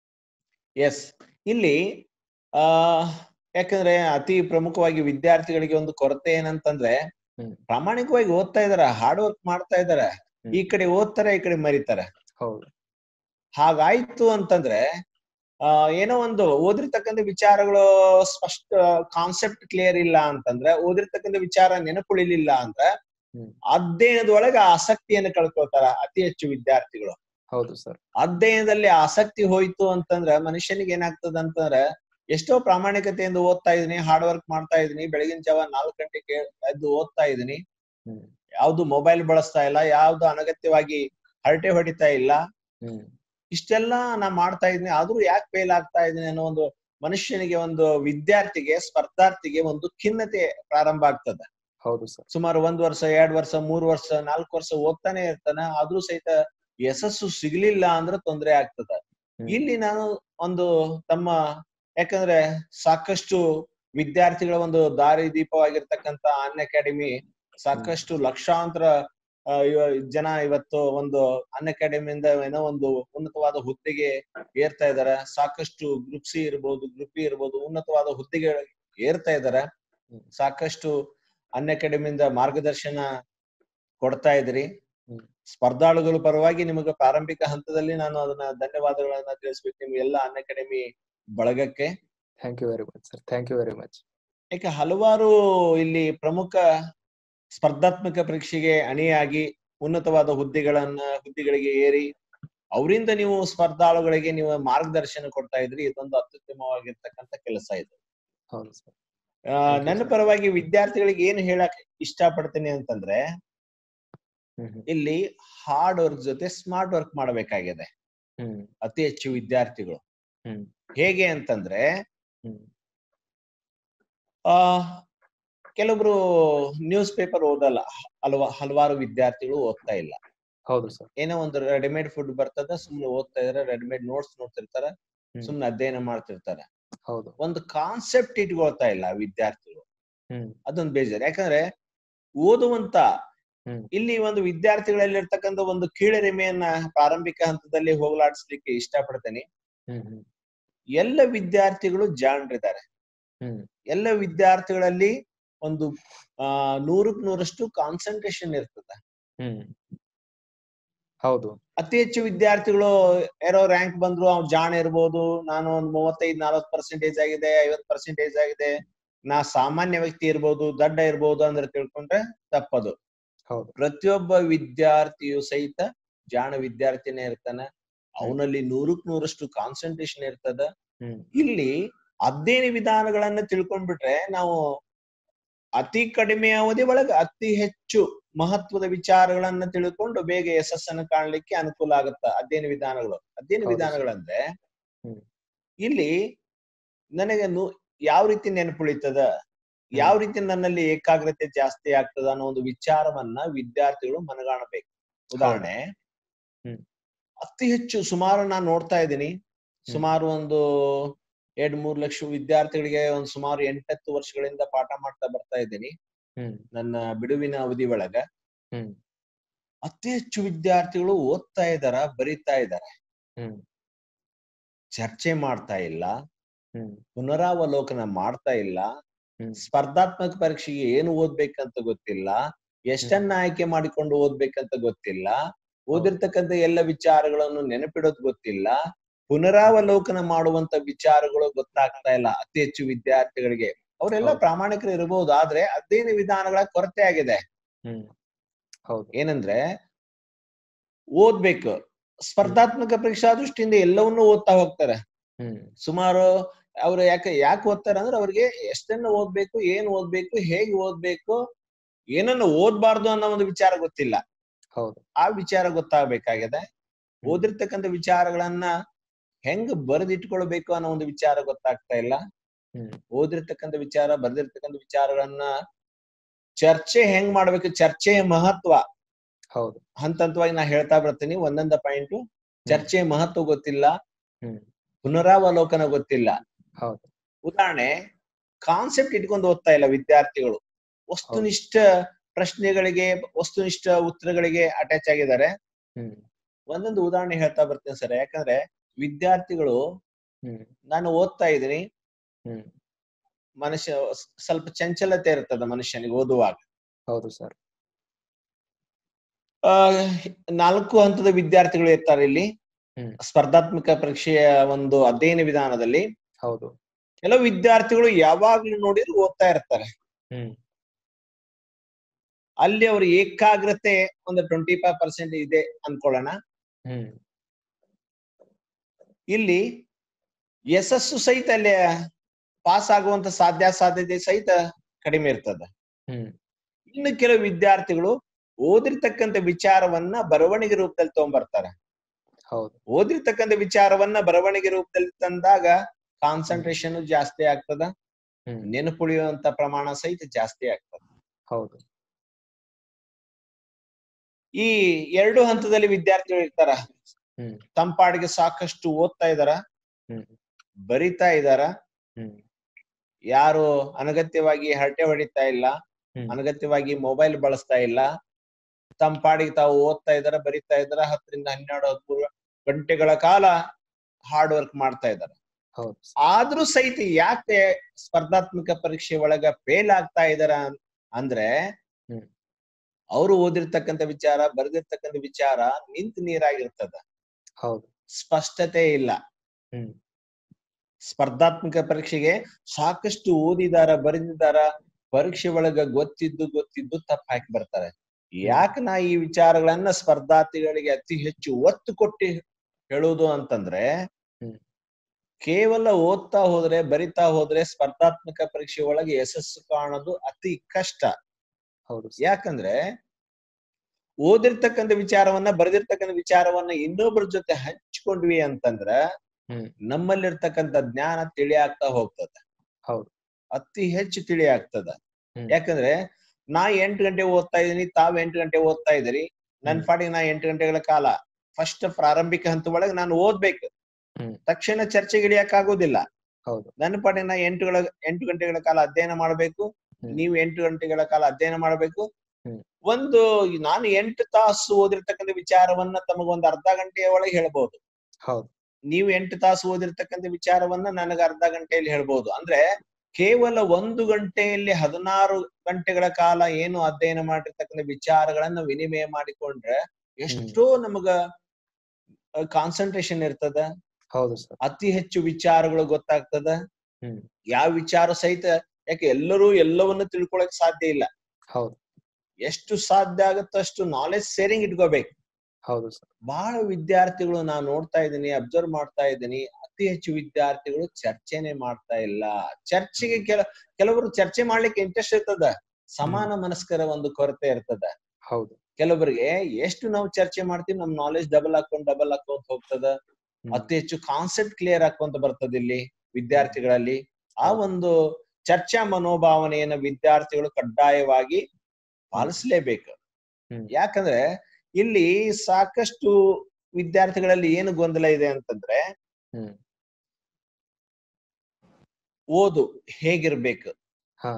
ಎಸ್ ಇಲ್ಲಿ ಆ ಯಾಕಂದ್ರೆ ಅತಿ ಪ್ರಮುಖವಾಗಿ ವಿದ್ಯಾರ್ಥಿಗಳಿಗೆ ಒಂದು ಕೊರತೆ ಏನಂತಂದ್ರೆ ಹ್ಮ್. ಪ್ರಾಮಾಣಿಕವಾಗಿ ಓದ್ತಾ ಇದಾರೆ ಹಾರ್ಡ್ ವರ್ಕ್ ಮಾಡ್ತಾ ಇದಾರೆ ಹ್ಮ್. ಈ ಕಡೆ ಓದ್ತಾರೆ ಈ ಕಡೆ ಮರಿತಾರೆ ಹೌದು ಹಾಗಾಯ್ತು ಅಂತಂದ್ರೆ ಆ ಏನೋ ಒಂದು ಓದಿರ್ತಕ್ಕಂಥ ವಿಚಾರಗಳು ಸ್ಪಷ್ಟ ಕಾನ್ಸೆಪ್ಟ್ ಕ್ಲಿಯರ್ ಇಲ್ಲ ಅಂತಂದ್ರೆ ಓದಿರ್ತಕ್ಕಂಥ ವಿಚಾರ ನೆನಪುಳಿಲಿಲ್ಲ ಅಂದ್ರೆ ಹ್ಮ್. ಅಧ್ಯಯನದೊಳಗೆ ಆಸಕ್ತಿಯನ್ನು ಕಳ್ಕೊಳ್ತಾರ ಅತಿ ಹೆಚ್ಚು ವಿದ್ಯಾರ್ಥಿಗಳು ಹೌದು ಸರ್ ಅಧ್ಯಯನದಲ್ಲಿ ಆಸಕ್ತಿ ಹೋಯ್ತು ಅಂತಂದ್ರೆ ಮನುಷ್ಯನಿಗೆ ಏನಾಗ್ತದ ಅಂತಂದ್ರೆ ಎಷ್ಟೋ ಪ್ರಾಮಾಣಿಕತೆಯಿಂದ ಓದ್ತಾ ಇದೀನಿ ಹಾರ್ಡ್ ವರ್ಕ್ ಮಾಡ್ತಾ ಇದೀನಿ ಬೆಳಗಿನ ಜಾವ ನಾಲ್ಕು ಗಂಟೆಗೆ ಎದ್ದು ಓದ್ತಾ ಇದೀನಿ ಹ್ಮ್ ಯಾವ್ದು ಮೊಬೈಲ್ ಬಳಸ್ತಾ ಇಲ್ಲ ಯಾವ್ದು ಅನಗತ್ಯವಾಗಿ ಹರಟೆ ಹೊಡಿತಾ ಇಲ್ಲ ಹ್ಮ್ ಇಷ್ಟೆಲ್ಲ ನಾ ಮಾಡ್ತಾ ಇದೀನಿ ಆದ್ರೂ ಯಾಕೆ ಫೇಲ್ ಆಗ್ತಾ ಇದೀನಿ ಅನ್ನೋ ಒಂದು ಮನುಷ್ಯನಿಗೆ ಒಂದು ವಿದ್ಯಾರ್ಥಿಗೆ ಸ್ಪರ್ಧಾರ್ಥಿಗೆ ಒಂದು ಖಿನ್ನತೆ ಪ್ರಾರಂಭ ಆಗ್ತದೆ ಹೌದು ಸರ್ ಸುಮಾರು ಒಂದ್ ವರ್ಷ ಎರಡ್ ವರ್ಷ ಮೂರ್ ವರ್ಷ ನಾಲ್ಕು ವರ್ಷ ಓದ್ತಾನೆ ಇರ್ತಾನೆ ಆದ್ರೂ ಸಹಿತ ಯಶಸ್ಸು ಸಿಗ್ಲಿಲ್ಲ ಅಂದ್ರೆ ತೊಂದರೆ ಆಗ್ತದ ಹ್ಮ್. ಇಲ್ಲಿ ನಾನು ಒಂದು ತಮ್ಮ ಯಾಕಂದ್ರೆ ಸಾಕಷ್ಟು ವಿದ್ಯಾರ್ಥಿಗಳ ಒಂದು ದಾರಿ ದೀಪವಾಗಿರ್ತಕ್ಕಂತ ಅನ್ ಅಕಾಡೆಮಿ ಸಾಕಷ್ಟು ಲಕ್ಷಾಂತರ ಆ, ಇವ- ಜನ ಇವತ್ತು ಒಂದು ಅನ್ ಅಕಾಡೆಮಿಯಿಂದ ಏನೋ ಒಂದು ಉನ್ನತವಾದ ಹುದ್ದೆಗೆ ಏರ್ತಾ ಇದಾರೆ ಸಾಕಷ್ಟು ಗ್ರೂಪ್ ಸಿ ಇರ್ಬೋದು ಗ್ರೂಪ್ ಬಿ ಇರ್ಬೋದು ಉನ್ನತವಾದ ಹುದ್ದೆಗೆ ಏರ್ತಾ ಇದಾರೆ ಹ್ಮ್. ಸಾಕಷ್ಟು ಅನ್ ಅಕಾಡೆಮಿಯಿಂದ ಮಾರ್ಗದರ್ಶನ ಕೊಡ್ತಾ ಇದ್ರಿ ಹ್ಮ್. ಸ್ಪರ್ಧಾಳುಗಳ ಪರವಾಗಿ ನಿಮಗೆ ಪ್ರಾರಂಭಿಕ ಹಂತದಲ್ಲಿ ನಾನು ಅದನ್ನ ಧನ್ಯವಾದಗಳನ್ನ ತಿಳಿಸ್ಬೇಕು ನಿಮ್ ಎಲ್ಲ ಅನ್ ಅಕಾಡೆಮಿ ಬಳಗಕ್ಕೆ thank you very much sir thank you very much ಯಾಕೆ ಹಲವಾರು ಇಲ್ಲಿ ಪ್ರಮುಖ ಸ್ಪರ್ಧಾತ್ಮಕ ಪರೀಕ್ಷೆಗೆ ಅಣಿಯಾಗಿ ಉನ್ನತವಾದ ಹುದ್ದೆಗಳನ್ನ ಹುದ್ದೆಗಳಿಗೆ ಏರಿ ಅವರಿಂದ ನೀವು ಸ್ಪರ್ಧಾಳುಗಳಿಗೆ ನೀವು ಮಾರ್ಗದರ್ಶನ ಕೊಡ್ತಾ ಇದ್ರಿ ಇದೊಂದು ಅತ್ಯುತ್ತಮವಾಗಿರ್ತಕ್ಕಂಥ ಕೆಲಸ ಇದು ಹೌದು ಸರ್ ಆ, you, ನನ್ನ sir. ಪರವಾಗಿ ವಿದ್ಯಾರ್ಥಿಗಳಿಗೆ ಏನು ಹೇಳಕ್ ಇಷ್ಟಪಡ್ತೀನಿ ಅಂತಂದ್ರೆ ಹ್ಮ್ ಹ್ಮ್ ಇಲ್ಲಿ ಹಾರ್ಡ್ ವರ್ಕ್ ಜೊತೆ ಸ್ಮಾರ್ಟ್ ವರ್ಕ್ ಮಾಡಬೇಕಾಗಿದೆ ಹ್ಮ್ ಅತಿ ಹೆಚ್ಚು ವಿದ್ಯಾರ್ಥಿಗಳು ಹ್ಮ್ ಹೇಗೆ ಅಂತಂದ್ರೆ ಹ್ಮ್ ಆ ಕೆಲವೊಬ್ರು ನ್ಯೂಸ್ ಪೇಪರ್ ಓದಲ್ಲ ಹಲವ ಹಲವಾರು ವಿದ್ಯಾರ್ಥಿಗಳು ಓದ್ತಾ ಇಲ್ಲ ಹೌದು ಸರ್ ಏನೋ ಒಂದು ರೆಡಿಮೇಡ್ ಫುಡ್ ಬರ್ತದ ಸುಮ್ನೆ ಓದ್ತಾ ಇದಾರೆ ರೆಡಿಮೇಡ್ ನೋಟ್ಸ್ ನೋಡ್ತಿರ್ತಾರ ಹ್ಮ್. ಸುಮ್ನೆ ಅಧ್ಯಯನ ಮಾಡ್ತಿರ್ತಾರೆ ಹೌದು ಒಂದು ಕಾನ್ಸೆಪ್ಟ್ ಇಟ್ಕೊಳ್ತಾ ಇಲ್ಲ ವಿದ್ಯಾರ್ಥಿಗಳು ಹ್ಮ್ ಅದೊಂದು ಬೇಜಾರು ಯಾಕಂದ್ರೆ ಓದುವಂತ ಹ್ಮ್. ಇಲ್ಲಿ ಒಂದು ವಿದ್ಯಾರ್ಥಿಗಳಲ್ಲಿ ಇರ್ತಕ್ಕಂಥ ಒಂದು ಕೀಳರಿಮೆಯನ್ನ ಪ್ರಾರಂಭಿಕ ಹಂತದಲ್ಲಿ ಹೋಗಲಾಡಿಸ್ಲಿಕ್ಕೆ ಇಷ್ಟಪಡ್ತೇನೆ ಹ್ಮ್ ಹ್ಮ್ ಎಲ್ಲ ವಿದ್ಯಾರ್ಥಿಗಳು ಜಾಣರಿದ್ದಾರೆ ಹ್ಮ್ ಎಲ್ಲ ವಿದ್ಯಾರ್ಥಿಗಳಲ್ಲಿ ಒಂದು ಆ ನೂರಕ್ ನೂರಷ್ಟು ಕಾನ್ಸಂಟ್ರೇಷನ್ ಇರ್ತದೆ ಹ್ಮ್ ಹೌದು ಅತಿ ಹೆಚ್ಚು ವಿದ್ಯಾರ್ಥಿಗಳು ಯಾರೋ ರ್ಯಾಂಕ್ ಬಂದ್ರು ಅವ್ನು ಜಾಣ ಇರ್ಬೋದು ನಾನು ಒಂದ್ ಮೂವತ್ತೈದ್ ನಲ್ವತ್ ಪರ್ಸೆಂಟೇಜ್ ಆಗಿದೆ ಐವತ್ ಪರ್ಸೆಂಟೇಜ್ ಆಗಿದೆ ನಾ ಸಾಮಾನ್ಯ ವ್ಯಕ್ತಿ ಇರ್ಬೋದು ದಡ್ಡ ಇರ್ಬೋದು ಅಂದ್ರೆ ತಿಳ್ಕೊಂಡ್ರೆ ತಪ್ಪದು ಹೌದು ಪ್ರತಿಯೊಬ್ಬ ವಿದ್ಯಾರ್ಥಿಯು ಸಹಿತ ಜಾಣ ವಿದ್ಯಾರ್ಥಿನೇ ಇರ್ತಾನೆ ಅವನಲ್ಲಿ ನೂರಕ್ ನೂರಷ್ಟು ಕಾನ್ಸಂಟ್ರೇಷನ್ ಇರ್ತದ ಹ್ಮ್ ಇಲ್ಲಿ ಅಧ್ಯಯನ ವಿಧಾನಗಳನ್ನ ತಿಳ್ಕೊಂಡ್ಬಿಟ್ರೆ ನಾವು ಅತಿ ಕಡಿಮೆ ಅವಧಿ ಒಳಗೆ ಅತಿ ಹೆಚ್ಚು ಮಹತ್ವದ ವಿಚಾರಗಳನ್ನ ತಿಳ್ಕೊಂಡು ಬೇಗ ಯಶಸ್ಸನ್ನು ಕಾಣ್ಲಿಕ್ಕೆ ಅನುಕೂಲ ಆಗುತ್ತ ಅಧ್ಯಯನ ವಿಧಾನಗಳು ಅಧ್ಯಯನ ಹೌದು ಸರ್. ವಿಧಾನಗಳಂದ್ರೆ ಹ್ಮ್. ಇಲ್ಲಿ ನನಗೆ ನು- ಯಾವ ರೀತಿ ನೆನಪುಳಿತದ ಯಾವ ರೀತಿ ನನ್ನಲ್ಲಿ ಏಕಾಗ್ರತೆ ಜಾಸ್ತಿ ಆಗ್ತದ ಅನ್ನೋ ಒಂದು ವಿಚಾರವನ್ನ ವಿದ್ಯಾರ್ಥಿಗಳು ಮನಗಾಣಬೇಕು ಉದಾಹರಣೆ ಹ್ಮ್. ಅತಿ ಹೆಚ್ಚು ಸುಮಾರು ನಾನು ನೋಡ್ತಾ ಇದ್ದೀನಿ ಸುಮಾರು ಒಂದು ಎರಡ್ ಮೂರ್ ಲಕ್ಷ ವಿದ್ಯಾರ್ಥಿಗಳಿಗೆ ಒಂದು ಸುಮಾರು ಎಂಟತ್ತು ವರ್ಷಗಳಿಂದ ಪಾಠ ಮಾಡ್ತಾ ಬರ್ತಾ ಇದ್ದೀನಿ ಹ್ಮ್ ನನ್ನ ಬಿಡುವಿನ ಅವಧಿ ಒಳಗ ಹ್ಮ್ ಅತಿ ಹೆಚ್ಚು ವಿದ್ಯಾರ್ಥಿಗಳು ಓದ್ತಾ ಇದಾರ ಬರಿತಾ ಇದಾರೆ ಹ್ಮ್ ಚರ್ಚೆ ಮಾಡ್ತಾ ಇಲ್ಲ ಹ್ಮ್ ಪುನರಾವಲೋಕನ ಮಾಡ್ತಾ ಇಲ್ಲ ಹ್ಮ್ ಸ್ಪರ್ಧಾತ್ಮಕ ಪರೀಕ್ಷೆಗೆ ಏನು ಓದ್ಬೇಕಂತ ಗೊತ್ತಿಲ್ಲ ಎಷ್ಟನ್ನ ಆಯ್ಕೆ ಮಾಡಿಕೊಂಡು ಓದ್ಬೇಕಂತ ಗೊತ್ತಿಲ್ಲ ಓದಿರ್ತಕ್ಕಂಥ ಎಲ್ಲ ವಿಚಾರಗಳನ್ನು ನೆನಪಿಡೋದು ಗೊತ್ತಿಲ್ಲ ಪುನರಾವಲೋಕನ ಮಾಡುವಂತ ವಿಚಾರಗಳು ಗೊತ್ತಾಗ್ತಾ ಇಲ್ಲ ಅತಿ ಹೆಚ್ಚು ವಿದ್ಯಾರ್ಥಿಗಳಿಗೆ ಅವರೆಲ್ಲ ಹೌದು. ಪ್ರಾಮಾಣಿಕರು ಇರಬಹುದು ಆದ್ರೆ ಅಧ್ಯಯನ ವಿಧಾನಗಳ ಕೊರತೆ ಆಗಿದೆ ಹ್ಮ್ ಹೌದು ಏನಂದ್ರೆ ಓದ್ಬೇಕು ಸ್ಪರ್ಧಾತ್ಮಕ ಪರೀಕ್ಷಾ ದೃಷ್ಟಿಯಿಂದ ಎಲ್ಲವನ್ನೂ ಓದ್ತಾ ಹೋಗ್ತಾರೆ ಹ್ಮ್ ಸುಮಾರು ಅವ್ರು ಯಾಕೆ ಯಾಕೆ ಓದ್ತಾರೆ ಅಂದ್ರೆ ಅವ್ರಿಗೆ ಎಷ್ಟನ್ನ ಓದ್ಬೇಕು ಏನ್ ಓದ್ಬೇಕು ಹೇಗೆ ಓದ್ಬೇಕು ಏನನ್ನ ಓದ್ಬಾರ್ದು ಅನ್ನೋ ಒಂದು ವಿಚಾರ ಗೊತ್ತಿಲ್ಲ ಹೌದು ಆ ವಿಚಾರ ಗೊತ್ತಾಗ್ಬೇಕಾಗಿದೆ ಓದಿರ್ತಕ್ಕಂಥ ವಿಚಾರಗಳನ್ನ ಹೆಂಗ್ ಬರೆದಿಟ್ಕೊಳ್ಬೇಕು ಅನ್ನೋ ಒಂದು ವಿಚಾರ ಗೊತ್ತಾಗ್ತಾ ಇಲ್ಲ ಹ್ಮ್ ಓದಿರ್ತಕ್ಕಂಥ ವಿಚಾರ ಬರ್ದಿರ್ತಕ್ಕಂಥ ವಿಚಾರಗಳನ್ನ ಚರ್ಚೆ ಹೆಂಗ್ ಮಾಡ್ಬೇಕು ಚರ್ಚೆಯ ಮಹತ್ವ ಹೌದು ಹಂತ ಹಂತವಾಗಿ ನಾ ಹೇಳ್ತಾ ಬರ್ತೀನಿ ಒಂದೊಂದ ಪಾಯಿಂಟ್ ಚರ್ಚೆಯ ಮಹತ್ವ ಗೊತ್ತಿಲ್ಲ ಹ್ಮ್ ಪುನರಾವಲೋಕನ ಗೊತ್ತಿಲ್ಲ ಹೌದು ಉದಾಹರಣೆ ಕಾನ್ಸೆಪ್ಟ್ ಇಟ್ಕೊಂಡು ಓದ್ತಾ ಇಲ್ಲ ವಿದ್ಯಾರ್ಥಿಗಳು ವಸ್ತುನಿಷ್ಠ ಪ್ರಶ್ನೆಗಳಿಗೆ ವಸ್ತುನಿಷ್ಠ ಉತ್ತರಗಳಿಗೆ ಅಟ್ಯಾಚ್ ಆಗಿದ್ದಾರೆ ಹ್ಮ್ ಒಂದೊಂದು ಉದಾಹರಣೆ ಹೇಳ್ತಾ ಬರ್ತೀನಿ ಸರ್ ಯಾಕಂದ್ರೆ ವಿದ್ಯಾರ್ಥಿಗಳು ಹ್ಮ್ ನಾನು ಓದ್ತಾ ಇದ್ದೀನಿ ಹ್ಮ್ ಮನುಷ್ಯ ಸ್- ಸ್ವಲ್ಪ ಚಂಚಲತೆ ಇರ್ತದ ಮನುಷ್ಯನಿಗೆ ಓದುವಾಗ ಹೌದು ಸರ್ ಆ ನಾಲ್ಕು ಹಂತದ ವಿದ್ಯಾರ್ಥಿಗಳು ಇರ್ತಾರೆ ಇಲ್ಲಿ ಹ್ಮ್. ಸ್ಪರ್ಧಾತ್ಮಕ ಪರೀಕ್ಷೆಯ ಒಂದು ಅಧ್ಯಯನ ವಿಧಾನದಲ್ಲಿ ಹೌದು ಕೆಲವು ವಿದ್ಯಾರ್ಥಿಗಳು ಯಾವಾಗ್ಲೂ ನೋಡಿದ್ರು ಓದ್ತಾ ಇರ್ತಾರೆ ಹ್ಮ್ ಅಲ್ಲಿ ಅವ್ರ ಏಕಾಗ್ರತೆ ಒಂದು ಟ್ವೆಂಟಿ ಫೈವ್ ಪರ್ಸೆಂಟ್ ಇದೆ ಅನ್ಕೊಳ್ಳೋಣ ಹ್ಮ್ ಇಲ್ಲಿ ಯಶಸ್ಸು ಸಹಿತ ಅಲ್ಲಿ ಪಾಸ್ ಆಗುವಂತ ಸಾಧ್ಯ ಸಾಧ್ಯತೆ ಸಹಿತ ಕಡಿಮೆ ಇರ್ತದ ಹ್ಮ್ ಇನ್ನು ಕೆಲವು ವಿದ್ಯಾರ್ಥಿಗಳು ಓದಿರ್ತಕ್ಕಂಥ ವಿಚಾರವನ್ನ ಬರವಣಿಗೆ ರೂಪದಲ್ಲಿ ತಗೊಂಡ್ಬರ್ತಾರೆ ಹೌದು ಓದಿರ್ತಕ್ಕಂಥ ವಿಚಾರವನ್ನ ಬರವಣಿಗೆ ರೂಪದಲ್ಲಿ ತಂದಾಗ ಕಾನ್ಸಂಟ್ರೇಷನ್ ಜಾಸ್ತಿ ಆಗ್ತದ ಹ್ಮ್ ನೆನಪುಳಿಯುವಂತ ಪ್ರಮಾಣ ಸಹಿತ ಜಾಸ್ತಿ ಆಗ್ತದ ಹೌದು ಈ ಎರಡು ಹಂತದಲ್ಲಿ ವಿದ್ಯಾರ್ಥಿಗಳು ಇರ್ತಾರ ಹ್ಮ್ ತಂಪಾಡಿಗೆ ಸಾಕಷ್ಟು ಓದ್ತಾ ಇದಾರ ಹ್ಮ್ ಬರಿತಾ ಇದಾರ ಹ್ಮ್ ಯಾರು ಅನಗತ್ಯವಾಗಿ ಹರಟೆ ಹೊಡಿತಾ ಇಲ್ಲ ಹ್ಮ್. ಅನಗತ್ಯವಾಗಿ ಮೊಬೈಲ್ ಬಳಸ್ತಾ ಇಲ್ಲ ತಂಪಾಡಿಗೆ ತಾವು ಓದ್ತಾ ಇದಾರ ಬರಿತಾ ಇದಾರ ಹತ್ತರಿಂದ ಹನ್ನೆರಡು ಹದಿಮೂರು ಗಂಟೆಗಳ ಕಾಲ ಹಾರ್ಡ್ ವರ್ಕ್ ಮಾಡ್ತಾ ಇದಾರೆ ಹೌದು ಆದ್ರೂ ಸಹಿತ ಯಾಕೆ ಸ್ಪರ್ಧಾತ್ಮಕ ಪರೀಕ್ಷೆ ಒಳಗ ಫೇಲ್ ಆಗ್ತಾ ಇದಾರ ಅನ್- ಅಂದ್ರೆ ಹ್ಮ್. ಅವರು ಓದಿರ್ತಕ್ಕಂಥ ವಿಚಾರ ಬರೆದಿರ್ತಕ್ಕಂಥ ವಿಚಾರ ನಿಂತ ನೀರಾಗಿರ್ತದ ಹೌದು ಸ್ಪಷ್ಟತೆ ಇಲ್ಲ ಹ್ಮ್ ಸ್ಪರ್ಧಾತ್ಮಕ ಪರೀಕ್ಷೆಗೆ ಸಾಕಷ್ಟು ಓದಿದಾರ ಬರೆದಿದ್ದಾರ ಪರೀಕ್ಷೆ ಒಳಗ ಗೊತ್ತಿದ್ದು ಗೊತ್ತಿದ್ದು ತಪ್ಪ ಹಾಕಿ ಬರ್ತಾರೆ ಯಾಕೆ ನಾ ಈ ವಿಚಾರಗಳನ್ನ ಸ್ಪರ್ಧಾರ್ಥಿಗಳಿಗೆ ಅತಿ ಹೆಚ್ಚು ಒತ್ತು ಕೊಟ್ಟು ಹೇಳುವುದು ಅಂತಂದ್ರೆ ಹ್ಮ್. ಕೇವಲ ಓದ್ತಾ ಹೋದ್ರೆ ಬರಿತಾ ಹೋದ್ರೆ ಸ್ಪರ್ಧಾತ್ಮಕ ಪರೀಕ್ಷೆ ಒಳಗೆ ಯಶಸ್ಸು ಕಾಣೋದು ಅತಿ ಕಷ್ಟ ಹೌದು ಯಾಕಂದ್ರೆ ಓದಿರ್ತಕ್ಕಂಥ ವಿಚಾರವನ್ನ ಬರೆದಿರ್ತಕ್ಕಂಥ ವಿಚಾರವನ್ನ ಇನ್ನೊಬ್ಬರ ಜೊತೆ ಹಂಚ್ಕೊಂಡ್ವಿ ಅಂತಂದ್ರ ಹ್ಮ್. ನಮ್ಮಲ್ಲಿರ್ತಕ್ಕಂಥ ಜ್ಞಾನ ತಿಳಿಯಾಗ್ತಾ ಹೋಗ್ತದ ಹೌದು. ಅತಿ ಹೆಚ್ಚು ತಿಳಿಯಾಗ್ತದ ಹ್ಮ್. ಯಾಕಂದ್ರೆ ನಾ ಎಂಟು ಗಂಟೆ ಓದ್ತಾ ಇದೀನಿ ತಾವ್ ಎಂಟು ಗಂಟೆ ಓದ್ತಾ ಇದ್ದೀರಿ ನನ್ ಹ್ಮ್. ಪಾಡಿಗೆ ನಾ ಎಂಟು ಗಂಟೆಗಳ ಕಾಲ ಫಸ್ಟ್ ಪ್ರಾರಂಭಿಕ ಹಂತ ಒಳಗೆ ನಾನು ಓದ್ಬೇಕು ಹ್ಮ್. ತಕ್ಷಣ ಚರ್ಚೆಗೆ ಇಳಿಯಕ್ ಆಗೋದಿಲ್ಲ ಹೌದು ನನ್ನ ಪಾಡಿಗೆ ನಾ ಎಂಟುಗಳ ಎಂಟು ಗಂಟೆಗಳ ಕಾಲ ಅಧ್ಯಯನ ಮಾಡಬೇಕು ಹ್ಮ್. ನೀವು ಎಂಟು ಗಂಟೆಗಳ ಕಾಲ ಅಧ್ಯಯನ ಮಾಡಬೇಕು ಹ್ಮ್. ಒಂದು ನಾನು ಎಂಟು ತಾಸು ಓದಿರ್ತಕ್ಕಂಥ ವಿಚಾರವನ್ನ ತಮಗೊಂದು ಅರ್ಧ ಗಂಟೆಯ ಒಳಗೆ ಹೇಳ್ಬಹುದು ಹೌದು ನೀವು ಎಂಟು ತಾಸು ಓದಿರ್ತಕ್ಕಂಥ ವಿಚಾರವನ್ನ ನನಗೆ ಅರ್ಧ ಗಂಟೆಯಲ್ಲಿ ಹೇಳ್ಬಹುದು ಅಂದ್ರೆ ಕೇವಲ ಒಂದು ಗಂಟೆಯಲ್ಲಿ ಹದಿನಾರು ಗಂಟೆಗಳ ಕಾಲ ಏನು ಅಧ್ಯಯನ ಮಾಡಿರ್ತಕ್ಕಂಥ ವಿಚಾರಗಳನ್ನ ವಿನಿಮಯ ಮಾಡಿಕೊಂಡ್ರೆ ಎಷ್ಟೋ ನಮಗ ಕಾನ್ಸಂಟ್ರೇಷನ್ ಇರ್ತದ ಹೌದು ಸರ್ ಅತಿ ಹೆಚ್ಚು ವಿಚಾರಗಳು ಗೊತ್ತಾಗ್ತದ ಹ್ಮ್. ಯಾವ ವಿಚಾರ ಸಹಿತ ಯಾಕೆ ಎಲ್ಲರೂ ಎಲ್ಲವನ್ನ ತಿಳ್ಕೊಳಕ್ ಸಾಧ್ಯ ಇಲ್ಲ ಹೌದು ಎಷ್ಟು ಸಾಧ್ಯ ಆಗುತ್ತೋ ಅಷ್ಟು ನಾಲೆಜ್ ಸೇರಿಂಗ್ ಇಟ್ಕೋಬೇಕು ಹೌದು ಸರ್ ಬಹಳ ವಿದ್ಯಾರ್ಥಿಗಳು ನಾನ್ ನೋಡ್ತಾ ಇದ್ದೀನಿ ಅಬ್ಸರ್ವ್ ಮಾಡ್ತಾ ಇದ್ದೀನಿ ಅತಿ ಹೆಚ್ಚು ವಿದ್ಯಾರ್ಥಿಗಳು ಚರ್ಚೆನೆ ಮಾಡ್ತಾ ಇಲ್ಲ ಚರ್ಚೆಗೆ ಕೆಲ ಕೆಲವರು ಚರ್ಚೆ ಮಾಡ್ಲಿಕ್ಕೆ ಇಂಟ್ರೆಸ್ಟ್ ಇರ್ತದ ಸಮಾನ ಮನಸ್ಕರ ಒಂದು ಕೊರತೆ ಇರ್ತದ ಹೌದು ಕೆಲವರಿಗೆ ಎಷ್ಟು ನಾವು ಚರ್ಚೆ ಮಾಡ್ತೀವಿ ನಮ್ ನಾಲೆಜ್ ಡಬಲ್ ಹಾಕೊಂಡ್ ಡಬಲ್ ಹಾಕೊಂತ ಹೋಗ್ತದ ಹ್ಮ್. ಅತಿ ಹೆಚ್ಚು ಕಾನ್ಸೆಪ್ಟ್ ಕ್ಲಿಯರ್ ಹಾಕೊಂತ ಬರ್ತದ ಇಲ್ಲಿ ವಿದ್ಯಾರ್ಥಿಗಳಲ್ಲಿ ಆ ಒಂದು ಚರ್ಚಾ ಮನೋಭಾವನೆಯನ್ನ ವಿದ್ಯಾರ್ಥಿಗಳು ಕಡ್ಡಾಯವಾಗಿ ಪಾಲಿಸಲೇಬೇಕು ಹ್ಮ್. ಯಾಕಂದ್ರೆ ಇಲ್ಲಿ ಸಾಕಷ್ಟು ವಿದ್ಯಾರ್ಥಿಗಳಲ್ಲಿ ಏನು ಗೊಂದಲ ಇದೆ ಅಂತಂದ್ರೆ ಹ್ಮ್. ಓದು ಹೇಗಿರ್ಬೇಕು ಹಾ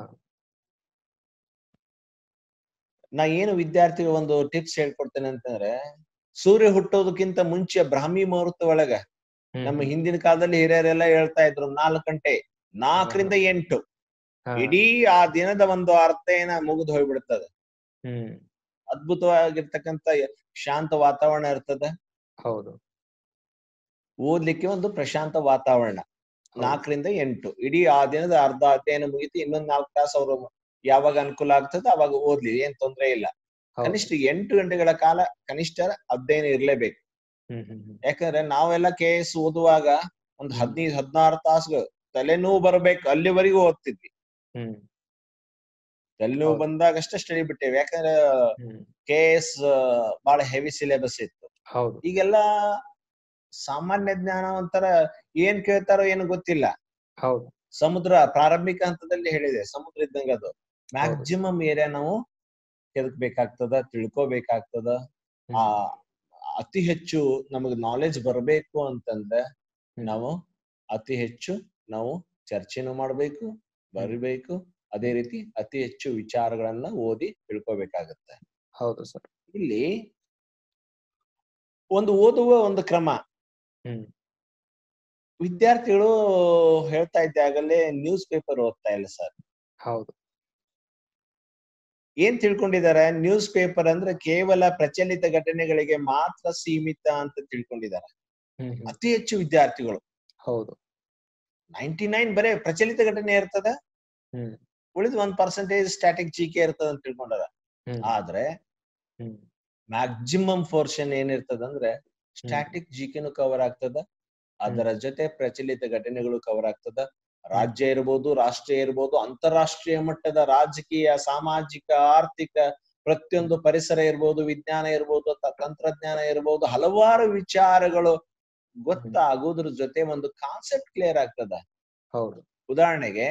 ನಾ ಏನು ವಿದ್ಯಾರ್ಥಿಗಳು ಒಂದು ಟಿಪ್ಸ್ ಹೇಳ್ಕೊಡ್ತೇನೆ ಅಂತಂದ್ರೆ ಸೂರ್ಯ ಹುಟ್ಟೋದಕ್ಕಿಂತ ಮುಂಚೆ ಬ್ರಾಹ್ಮಿ ಮುಹೂರ್ತ ಒಳಗ ಹ್ಮ್. ನಮ್ಮ ಹಿಂದಿನ ಕಾಲದಲ್ಲಿ ಹಿರಿಯರೆಲ್ಲ ಹೇಳ್ತಾ ಇದ್ರು ನಾಲ್ಕು ಗಂಟೆ ನಾಲ್ಕರಿಂದ ಎಂಟು ಹಾ. ಇಡೀ ಆ ದಿನದ ಒಂದು ಅರ್ಥೇನ ಮುಗಿದು ಹೋಗ್ಬಿಡ್ತದೆ ಹ್ಮ್ ಅದ್ಭುತವಾಗಿರ್ತಕ್ಕಂಥ ಶಾಂತ ವಾತಾವರಣ ಇರ್ತದೆ ಹೌದು ಓದ್ಲಿಕ್ಕೆ ಒಂದು ಪ್ರಶಾಂತ ವಾತಾವರಣ ಹೌದು. ನಾಲ್ಕರಿಂದ ಎಂಟು ಇಡೀ ಆ ದಿನದ ಅರ್ಧ ಅಧ್ಯಯನ ಮುಗಿತು ಇನ್ನೊಂದ್ ನಾಲ್ಕು ತಾಸು ಅವರು ಯಾವಾಗ ಅನುಕೂಲ ಆಗ್ತದೆ ಅವಾಗ ಓದ್ಲಿ ಏನ್ ತೊಂದ್ರೆ ಇಲ್ಲ ಹೌದು ಕನಿಷ್ಠ ಎಂಟು ಗಂಟೆಗಳ ಕಾಲ ಕನಿಷ್ಠ ಅಧ್ಯಯನ ಇರ್ಲೇಬೇಕು ಹ್ಮ್ ಹ್ಮ್ ಹ್ಮ್ ಯಾಕಂದ್ರೆ ನಾವೆಲ್ಲ ಕೆ ಎಸ್ ಓದುವಾಗ ಒಂದ್ ಹ್ಮ್. ಹದಿನೈದು ಹದಿನಾರು ತಾಸು ತಲೆನೋವು ಬರ್ಬೇಕು ಅಲ್ಲಿವರೆಗೂ ಓದ್ತಿದ್ವಿ ಹ್ಮ್ ತಲೆನೋವು ಹೌದು. ಬಂದಾಗ ಅಷ್ಟೇ ಸ್ಟಡಿ ಬಿಟ್ಟೇವೆ ಯಾಕಂದ್ರೆ ಹ್ಮ್ ಕೆ ಎಸ್ ಬಹಳ ಹೆವಿ ಸಿಲೆಬಸ್ ಇತ್ತು ಹೌದು ಈಗೆಲ್ಲ ಸಾಮಾನ್ಯ ಜ್ಞಾನ ಒಂಥರ ಏನ್ ಕೇಳ್ತಾರೋ ಏನು ಗೊತ್ತಿಲ್ಲ ಹೌದು ಸಮುದ್ರ ಪ್ರಾರಂಭಿಕ ಹಂತದಲ್ಲಿ ಹೇಳಿದೆ ಸಮುದ್ರ ಇದ್ದಂಗ ಅದು ಮ್ಯಾಕ್ಸಿಮಮ್ ಏರಿಯಾ ನಾವು ಕೆದಕ್ಬೇಕಾಗ್ತದ ತಿಳ್ಕೊಬೇಕಾಗ್ತದ ಹ್ಮ್. ಆ ಅತಿ ಹೆಚ್ಚು ನಮಗ್ ನಾಲೆಜ್ ಬರಬೇಕು ಅಂತಂದ್ರೆ ಹ್ಮ್. ನಾವು ಅತಿ ಹೆಚ್ಚು ನಾವು ಚರ್ಚೆನೂ ಮಾಡ್ಬೇಕು ಬರಿಬೇಕು ಅದೇ ರೀತಿ ಅತಿ ಹೆಚ್ಚು ವಿಚಾರಗಳನ್ನ ಓದಿ ತಿಳ್ಕೊಬೇಕಾಗತ್ತೆ ಹೌದು ಸರ್ ಇಲ್ಲಿ ಒಂದು ಓದುವ ಒಂದು ಕ್ರಮ ಹ್ಮ್ ವಿದ್ಯಾರ್ಥಿಗಳು ಹೇಳ್ತಾ ಇದ್ದಾಗಲೇ ನ್ಯೂಸ್ ಪೇಪರ್ ಓದ್ತಾ ಇಲ್ಲ ಸರ್ ಹೌದು ಏನ್ ತಿಳ್ಕೊಂಡಿದ್ದಾರೆ ನ್ಯೂಸ್ ಪೇಪರ್ ಅಂದ್ರೆ ಕೇವಲ ಪ್ರಚಲಿತ ಘಟನೆಗಳಿಗೆ ಮಾತ್ರ ಸೀಮಿತ ಅಂತ ತಿಳ್ಕೊಂಡಿದ್ದಾರೆ ಹ್ಮ್ ಹ್ಮ್ ಅತಿ ಹೆಚ್ಚು ವಿದ್ಯಾರ್ಥಿಗಳು ಹೌದು ನೈಂಟಿ ನೈನ್ ಬರೇ ಪ್ರಚಲಿತ ಘಟನೆ ಇರ್ತದ ಹ್ಮ್ ಉಳಿದ ಒಂದ್ ಪರ್ಸೆಂಟೇಜ್ ಸ್ಟ್ಯಾಟಿಕ್ ಜಿಕೆ ಇರ್ತದ ಅಂತ ತಿಳ್ಕೊಂಡಾರ ಹ್ಮ್ ಆದ್ರೆ ಹ್ಮ್ ಮ್ಯಾಕ್ಸಿಮಮ್ ಪೋರ್ಷನ್ ಏನಿರ್ತದ ಅಂದ್ರೆ ಸ್ಟ್ಯಾಟಿಕ್ ಜಿಕೆನು ಕವರ್ ಆಗ್ತದ ಅದರ ಜೊತೆ ಪ್ರಚಲಿತ ಘಟನೆಗಳು ಕವರ್ ಆಗ್ತದ ರಾಜ್ಯ ಇರ್ಬೋದು ರಾಷ್ಟ್ರೀಯ ಇರ್ಬೋದು ಅಂತಾರಾಷ್ಟ್ರೀಯ ಮಟ್ಟದ ರಾಜಕೀಯ ಸಾಮಾಜಿಕ ಆರ್ಥಿಕ ಪ್ರತಿಯೊಂದು ಪರಿಸರ ಇರ್ಬೋದು ವಿಜ್ಞಾನ ಇರ್ಬೋದು ತ- ತಂತ್ರಜ್ಞಾನ ಇರ್ಬೋದು ಹಲವಾರು ವಿಚಾರಗಳು ಗೊತ್ತಾಗೋದ್ರ ಜೊತೆ ಒಂದು ಕಾನ್ಸೆಪ್ಟ್ ಕ್ಲಿಯರ್ ಆಗ್ತದ ಹೌದು ಉದಾಹರಣೆಗೆ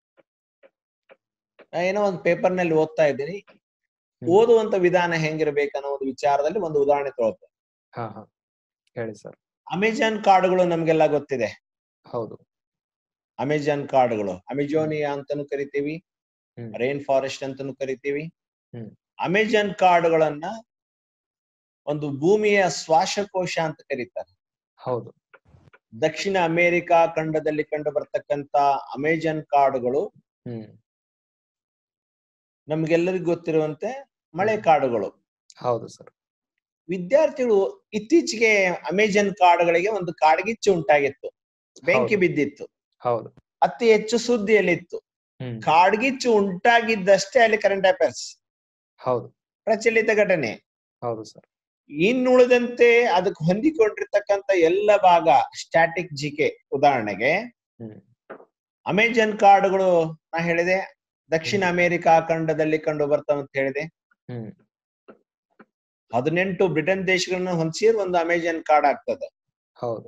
ನಾ ಏನೋ ಒಂದು ಪೇಪರ್ ನಲ್ಲಿ ಓದ್ತಾ ಇದ್ದೀನಿ ಹ್ಮ್. ಓದುವಂತ ವಿಧಾನ ಹೆಂಗಿರ್ಬೇಕು ಅನ್ನೋ ಒಂದು ವಿಚಾರದಲ್ಲಿ ಒಂದು ಉದಾಹರಣೆ ತಗೊಳ್ತೇನೆ ಹಾ ಹಾ ಹೇಳಿ ಸರ್ ಅಮೆಜಾನ್ ಕಾರ್ಡ್ಗಳು ನಮ್ಗೆಲ್ಲ ಗೊತ್ತಿದೆ ಹೌದು ಅಮೆಜಾನ್ ಕಾರ್ಡ್ಗಳು ಅಮೆಜೋನಿಯಾ ಅಂತಾನು ಕರಿತೀವಿ ಹ್ಮ್. ರೈನ್ ಫಾರೆಸ್ಟ್ ಅಂತಾನು ಕರಿತೀವಿ ಹ್ಮ್. ಅಮೆಜಾನ್ ಕಾರ್ಡ್ಗಳನ್ನ ಒಂದು ಭೂಮಿಯ ಶ್ವಾಸಕೋಶ ಅಂತ ಕರೀತಾರೆ ಹೌದು ದಕ್ಷಿಣ ಅಮೆರಿಕಾ ಖಂಡದಲ್ಲಿ ಕಂಡು ಬರ್ತಕ್ಕಂತ ಅಮೆಜಾನ್ ಕಾಡುಗಳು ಹ್ಮ್ ನಮ್ಗೆಲ್ಲರಿಗೂ ಗೊತ್ತಿರುವಂತೆ ಮಳೆ ಕಾಡುಗಳು ಹೌದು ಸರ್ ವಿದ್ಯಾರ್ಥಿಗಳು ಇತ್ತೀಚೆಗೆ ಅಮೆಜಾನ್ ಕಾಡುಗಳಿಗೆ ಒಂದು ಕಾಡ್ಗಿಚ್ಚು ಉಂಟಾಗಿತ್ತು ಬೆಂಕಿ ಹೌದು. ಬಿದ್ದಿತ್ತು ಹೌದು ಅತಿ ಹೆಚ್ಚು ಸುದ್ದಿಯಲ್ಲಿತ್ತು ಹ್ಮ್ ಕಾಡ್ಗಿಚ್ಚು ಉಂಟಾಗಿದ್ದಷ್ಟೇ ಅಲ್ಲಿ ಕರೆಂಟ್ ಅಫೇರ್ಸ್ ಹೌದು ಪ್ರಚಲಿತ ಘಟನೆ ಹೌದು ಸರ್ ಇನ್ನುಳಿದಂತೆ ಅದಕ್ಕೆ ಹೊಂದಿಕೊಂಡಿರ್ತಕ್ಕಂತ ಎಲ್ಲ ಭಾಗ ಸ್ಟ್ಯಾಟಿಕ್ ಜಿಕೆ ಉದಾಹರಣೆಗೆ ಹ್ಮ್ ಅಮೆಜಾನ್ ಕಾಡುಗಳು ನಾ ಹೇಳಿದೆ ದಕ್ಷಿಣ ಅಮೆರಿಕಾ ಖಂಡದಲ್ಲಿ ಕಂಡು ಬರ್ತಾವ ಅಂತ ಹೇಳಿದೆ ಹ್ಮ್ ಹದಿನೆಂಟು ಬ್ರಿಟನ್ ದೇಶಗಳನ್ನ ಹೊಂದಿಸಿರ್ ಒಂದು ಅಮೆಜಾನ್ ಕಾರ್ಡ್ ಆಗ್ತದೆ ಹೌದು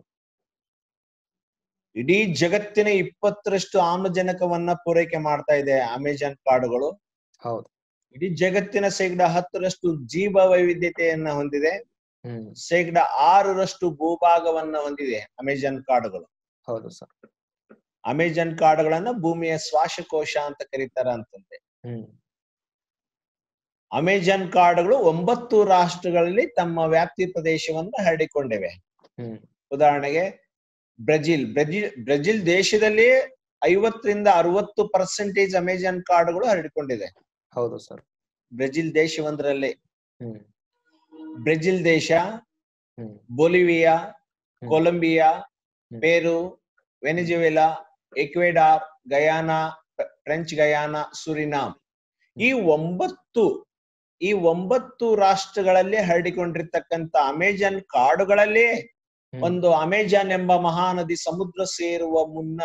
ಇಡೀ ಜಗತ್ತಿನ ಇಪ್ಪತ್ತರಷ್ಟು ಆಮ್ಲಜನಕವನ್ನ ಪೂರೈಕೆ ಮಾಡ್ತಾ ಇದೆ ಅಮೆಜಾನ್ ಕಾಡುಗಳು ಹೌದು ಇಡೀ ಜಗತ್ತಿನ ಶೇಕಡ ಹತ್ತರಷ್ಟು ಜೀವ ವೈವಿಧ್ಯತೆಯನ್ನ ಹೊಂದಿದೆ ಹ್ಮ್ ಶೇಕಡ ಆರರಷ್ಟು ಭೂಭಾಗವನ್ನ ಹೊಂದಿದೆ ಅಮೆಜಾನ್ ಕಾಡುಗಳು ಹೌದು ಸರ್ ಅಮೆಜಾನ್ ಕಾಡುಗಳನ್ನ ಭೂಮಿಯ ಶ್ವಾಸಕೋಶ ಅಂತ ಕರೀತಾರ ಅಂತಂದೆ ಹ್ಮ್ ಅಮೆಜಾನ್ ಕಾಡುಗಳು ಒಂಬತ್ತು ರಾಷ್ಟ್ರಗಳಲ್ಲಿ ತಮ್ಮ ವ್ಯಾಪ್ತಿ ಪ್ರದೇಶವನ್ನು ಹರಡಿಕೊಂಡಿವೆ ಹ್ಮ್ ಉದಾಹರಣೆಗೆ ಬ್ರೆಜಿಲ್ ಬ್ರೆಜಿಲ್ ಬ್ರೆಜಿಲ್ ದೇಶದಲ್ಲಿ ಐವತ್ತರಿಂದ ಅರವತ್ತು ಪರ್ಸೆಂಟೇಜ್ ಅಮೆಜಾನ್ ಕಾಡುಗಳು ಹರಡಿಕೊಂಡಿದೆ ಹೌದು ಸರ್ ಬ್ರೆಜಿಲ್ ದೇಶವೊಂದರಲ್ಲಿ ಹ್ಮ್ ಬ್ರೆಜಿಲ್ ದೇಶ ಹ್ಮ್ ಬೊಲಿವಿಯಾ ಹ್ಮ್. ಕೊಲಂಬಿಯಾ ಹ್ಮ್. ಪೇರು ವೆನಿಜುವೆಲಾ ಎಕ್ವೆಡಾರ್ ಗಯಾನಾ ಫ್ರ- ಫ್ರೆಂಚ್ ಗಯಾನಾ ಸುರಿನಾಮ್ ಈ ಒಂಬತ್ತು ಈ ಒಂಬತ್ತು ರಾಷ್ಟ್ರಗಳಲ್ಲಿ ಹರಡಿಕೊಂಡಿರ್ತಕ್ಕಂಥ ಅಮೆಜಾನ್ ಕಾಡುಗಳಲ್ಲಿ ಹ್ಮ್. ಒಂದು ಅಮೆಜಾನ್ ಎಂಬ ಮಹಾನದಿ ಸಮುದ್ರ ಸೇರುವ ಮುನ್ನ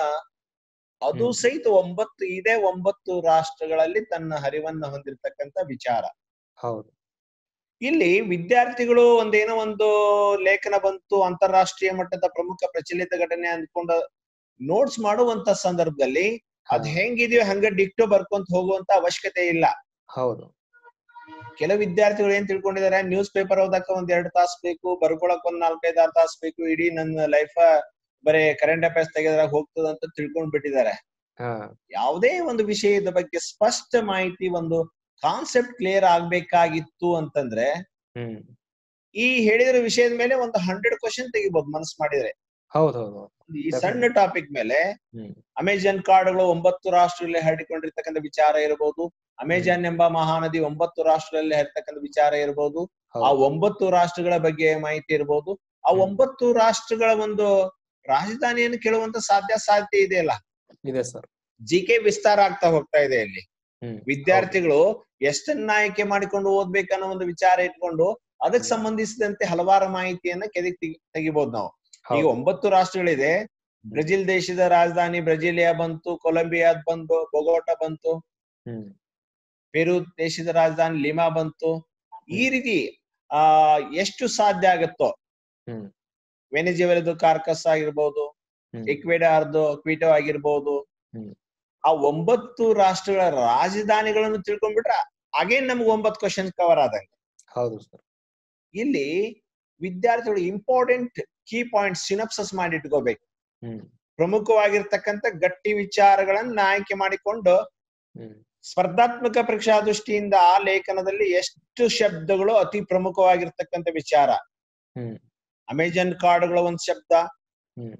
ಅದು ಹ್ಮ್. ಸಹಿತ ಒಂಬತ್ತು ಇದೇ ಒಂಬತ್ತು ರಾಷ್ಟ್ರಗಳಲ್ಲಿ ತನ್ನ ಹರಿವನ್ನ ಹೊಂದಿರತಕ್ಕಂತ ವಿಚಾರ ಹೌದು ಇಲ್ಲಿ ವಿದ್ಯಾರ್ಥಿಗಳು ಒಂದೇನೋ ಒಂದು ಲೇಖನ ಬಂತು ಅಂತಾರಾಷ್ಟ್ರೀಯ ಮಟ್ಟದ ಪ್ರಮುಖ ಪ್ರಚಲಿತ ಘಟನೆ ಅಂದ್ಕೊಂಡು ನೋಟ್ಸ್ ಮಾಡುವಂತ ಸಂದರ್ಭದಲ್ಲಿ ಅದ್ ಹಾ, ಹೆಂಗಿದೆಯೋ ಹಂಗ ಡಿಕ್ಟೋ ಬರ್ಕೊಂತ ಹೋಗುವಂತ ಅವಶ್ಯಕತೆ ಇಲ್ಲ ಹೌದು ಕೆಲವು ವಿದ್ಯಾರ್ಥಿಗಳು ಏನ್ ತಿಳ್ಕೊಂಡಿದ್ದಾರೆ ನ್ಯೂಸ್ ಪೇಪರ್ ಓದಕ್ಕ ಒಂದ್ ಎರಡ್ ತಾಸ್ ಬೇಕು ಬರ್ಕೊಳಕ್ ಒಂದ್ ನಾಲ್ಕೈದು ಆರು ತಾಸ್ ಬೇಕು ಇಡೀ ನನ್ನ ಲೈಫ್ ಬರೇ ಕರೆಂಟ್ ಅಫೇರ್ಸ್ ತೆಗೆದ್ರಾಗ ಹೋಗ್ತದ ಅಂತ ತಿಳ್ಕೊಂಡ್ ಬಿಟ್ಟಿದ್ದಾರೆ ಹಾ ಯಾವುದೇ ಒಂದು ವಿಷಯದ ಬಗ್ಗೆ ಸ್ಪಷ್ಟ ಮಾಹಿತಿ ಒಂದು ಕಾನ್ಸೆಪ್ಟ್ ಕ್ಲಿಯರ್ ಆಗ್ಬೇಕಾಗಿತ್ತು ಅಂತಂದ್ರೆ ಹ್ಮ್ ಈ ಹೇಳಿರೋ ವಿಷಯದ ಮೇಲೆ ಒಂದು ಹಂಡ್ರೆಡ್ ಕ್ವಶನ್ ತೆಗಿಬಹುದು ಮನಸ್ಸು ಮಾಡಿದ್ರೆ ಹೌದು ಹೌದು ಈ ಸಣ್ಣ ಟಾಪಿಕ್ ಮೇಲೆ ಹ್ಮ್ ಅಮೆಜಾನ್ ಕಾಡುಗಳು ಒಂಬತ್ತು ರಾಷ್ಟ್ರಗಳಲ್ಲಿ ಹರಡಿಕೊಂಡಿರ್ತಕ್ಕಂಥ ವಿಚಾರ ಇರಬಹುದು ಅಮೆಜಾನ್ ಎಂಬ ಮಹಾನದಿ ಒಂಬತ್ತು ರಾಷ್ಟ್ರಗಳಲ್ಲಿ ಹರಿತಕ್ಕಂಥ ವಿಚಾರ ಇರಬಹುದು ಆ ಹೌದು ಒಂಬತ್ತು ರಾಷ್ಟ್ರಗಳ ಬಗ್ಗೆ ಮಾಹಿತಿ ಇರಬಹುದು ಆ ಹ್ಮ್. ಒಂಬತ್ತು ರಾಷ್ಟ್ರಗಳ ಒಂದು ರಾಜಧಾನಿಯನ್ನು ಕೇಳುವಂತ ಸಾಧ್ಯ ಸಾಧ್ಯತೆ ಇದೆಯಲ್ಲ ಇದೆ ಸರ್ ಜಿ ಕೆ ವಿಸ್ತಾರ ಆಗ್ತಾ ಹೋಗ್ತಾ ಇದೆ ಇಲ್ಲಿ ಹ್ಮ್ ವಿದ್ಯಾರ್ಥಿಗಳು ಎಷ್ಟನ್ನ ಆಯ್ಕೆ ಮಾಡಿಕೊಂಡು ಓದ್ಬೇಕನ್ನೋ ಒಂದು ವಿಚಾರ ಇಟ್ಕೊಂಡು ಅದಕ್ಕೆ ಹ್ಮ್. ಸಂಬಂಧಿಸಿದಂತೆ ಹಲವಾರು ಮಾಹಿತಿಯನ್ನ ಕೆದಕ್ ತೆಗಿ ತೆಗಿಬಹುದು ನಾವು ಈಗ ಹೌದು ಒಂಬತ್ತು ರಾಷ್ಟ್ರಗಳಿದೆ ಬ್ರೆಜಿಲ್ ದೇಶದ ರಾಜಧಾನಿ ಬ್ರೆಜಿಲಿಯಾ ಬಂತು ಕೊಲಂಬಿಯಾ ಬಂತು ಬೊಗೋಟಾ ಬಂತು ಹ್ಮ್ ಪೆರು ದೇಶದ ರಾಜಧಾನಿ ಲಿಮಾ ಬಂತು ಈ ರೀತಿ ಆ ಎಷ್ಟು ಸಾಧ್ಯ ಆಗತ್ತೋ ಹ್ಮ್ ವೆನಿಜುವೆಲದು ಕಾರ್ಕಸ್ ಆಗಿರ್ಬೋದು ಹ್ಮ್ ಇಕ್ವೆಡಾರ್ದು ಕ್ವಿಟೋ ಆಗಿರ್ಬೋದು ಹ್ಮ್. ಆ ಒಂಬತ್ತು ರಾಷ್ಟ್ರಗಳ ರಾಜಧಾನಿಗಳನ್ನು ತಿಳ್ಕೊಂಡ್ಬಿಟ್ರೆ ಅಗೇನ್ ನಮ್ಗೆ ಒಂಬತ್ತು ಕ್ವಶನ್ ಕವರ್ ಆದಂಗೆ ಹೌದು ಸರ್ ಇಲ್ಲಿ ವಿದ್ಯಾರ್ಥಿಗಳು ಇಂಪಾರ್ಟೆಂಟ್ ಕೀ ಪಾಯಿಂಟ್ ಸಿನಪ್ಸಸ್ ಮಾಡಿ ಇಟ್ಕೋಬೇಕು ಹ್ಮ್ ಪ್ರಮುಖವಾಗಿರ್ತಕ್ಕಂಥ ಗಟ್ಟಿ ವಿಚಾರಗಳನ್ನ ಆಯ್ಕೆ ಮಾಡಿಕೊಂಡು ಹ್ಮ್ ಸ್ಪರ್ಧಾತ್ಮಕ ಪರೀಕ್ಷಾ ದೃಷ್ಟಿಯಿಂದ ಆ ಲೇಖನದಲ್ಲಿ ಎಷ್ಟು ಶಬ್ದಗಳು ಅತಿ ಪ್ರಮುಖವಾಗಿರ್ತಕ್ಕಂಥ ವಿಚಾರ ಹ್ಮ್ ಅಮೆಜಾನ್ ಕಾಡುಗಳ ಒಂದ್ ಶಬ್ದ ಹ್ಮ್.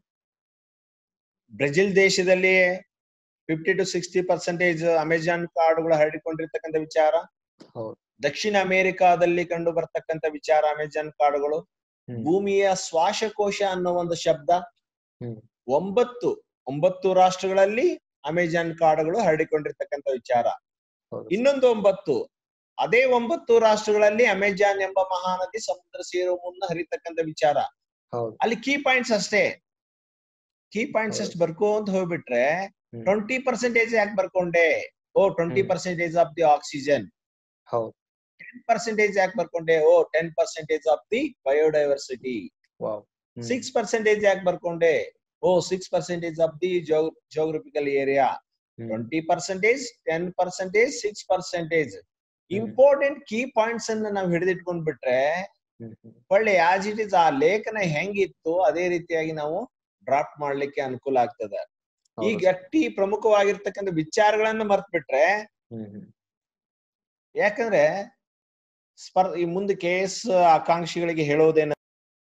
ಬ್ರೆಜಿಲ್ ದೇಶದಲ್ಲಿ fifty two sixty percentage Amazon ಕಾಡುಗಳು ಹರಡಿಕೊಂಡಿರ್ತಕ್ಕಂಥ ವಿಚಾರ ಹೌದು ದಕ್ಷಿಣ ಅಮೆರಿಕಾದಲ್ಲಿ ಕಂಡು ಬರ್ತಕ್ಕಂಥ ವಿಚಾರ ಅಮೆಜಾನ್ ಕಾಡುಗಳು ಹ್ಮ್. ಭೂಮಿಯ ಶ್ವಾಸಕೋಶ ಅನ್ನೋ ಒಂದು ಶಬ್ದ ಹ್ಮ್. ಒಂಬತ್ತು ಒಂಬತ್ತು ರಾಷ್ಟ್ರಗಳಲ್ಲಿ ಅಮೆಜಾನ್ ಕಾಡುಗಳು ಹರಡಿಕೊಂಡಿರ್ತಕ್ಕಂಥ ವಿಚಾರ ಹೌದು ಇನ್ನೊಂದು ಒಂಬತ್ತು ಅದೇ ಒಂಬತ್ತು ರಾಷ್ಟ್ರಗಳಲ್ಲಿ ಅಮೆಜಾನ್ ಎಂಬ ಮಹಾನದಿ ಸಮುದ್ರ ಸೇರುವ ಮುನ್ನ ಹರಿತಕ್ಕಂಥ ವಿಚಾರ ಹೌದು ಅಲ್ಲಿ ಕೀ ಪಾಯಿಂಟ್ಸ್ ಅಷ್ಟೇ ಕೀ ಪಾಯಿಂಟ್ಸ್ ಹೌದು. ಅಷ್ಟು ಬರ್ಕೊಂತ ಹೋಗ್ಬಿಟ್ರೆ ಹ್ಮ್. ಟ್ವೆಂಟಿ ಪರ್ಸೆಂಟೇಜ್ ಯಾಕೆ ಬರ್ಕೊಂಡೆ ಓ ಟ್ವೆಂಟಿ ಹ್ಮ್. ಪರ್ಸೆಂಟೇಜ್ ಆಫ್ ದಿ ಆಕ್ಸಿಜನ್ ಹೌದು ಟೆನ್ ಪರ್ಸೆಂಟೇಜ್ ಯಾಕೆ ಬರ್ಕೊಂಡೆ ಓ ten percentage of the biodiversity wow ಹ್ಮ್. ಸಿಕ್ಸ್ ಪರ್ಸೆಂಟೇಜ್ ಯಾಕೆ ಬರ್ಕೊಂಡೆ ಓ six percentage of the geographical area ಹ್ಮ್. Twenty percentage ten percentage six percentage ಹ್ಮ್. ಇಂಪಾರ್ಟೆಂಟ್ ಕೀ ಪಾಯಿಂಟ್ಸ್ ಅನ್ನ ನಾವು ಹಿಡಿದಿಟ್ಕೊಂಡ್ ಬಿಟ್ರೆ ಹ್ಮ್ ಹ್ಮ್ ಒಳ್ಳೆ ಆಸ್ ಇಟ್ ಇಸ್ ಆ ಲೇಖನ ಹೆಂಗಿತ್ತು ಅದೇ ರೀತಿಯಾಗಿ ನಾವು ಡ್ರಾಫ್ಟ್ ಮಾಡ್ಲಿಕ್ಕೆ ಅನುಕೂಲ ಆಗ್ತದೆ ಈ ಹೌದು ಸರ್. ಗಟ್ಟಿ ಪ್ರಮುಖವಾಗಿರ್ತಕ್ಕಂಥ ವಿಚಾರಗಳನ್ನ ಮರ್ತ್ ಬಿಟ್ರೆ ಹ್ಮ್ ಹ್ಮ್ ಯಾಕಂದ್ರೆ ಸ್ಪರ್ ಈ ಮುಂದೆ ಕೆ ಎಸ್ ಆಕಾಂಕ್ಷಿಗಳಿಗೆ ಹೇಳೋದೇನ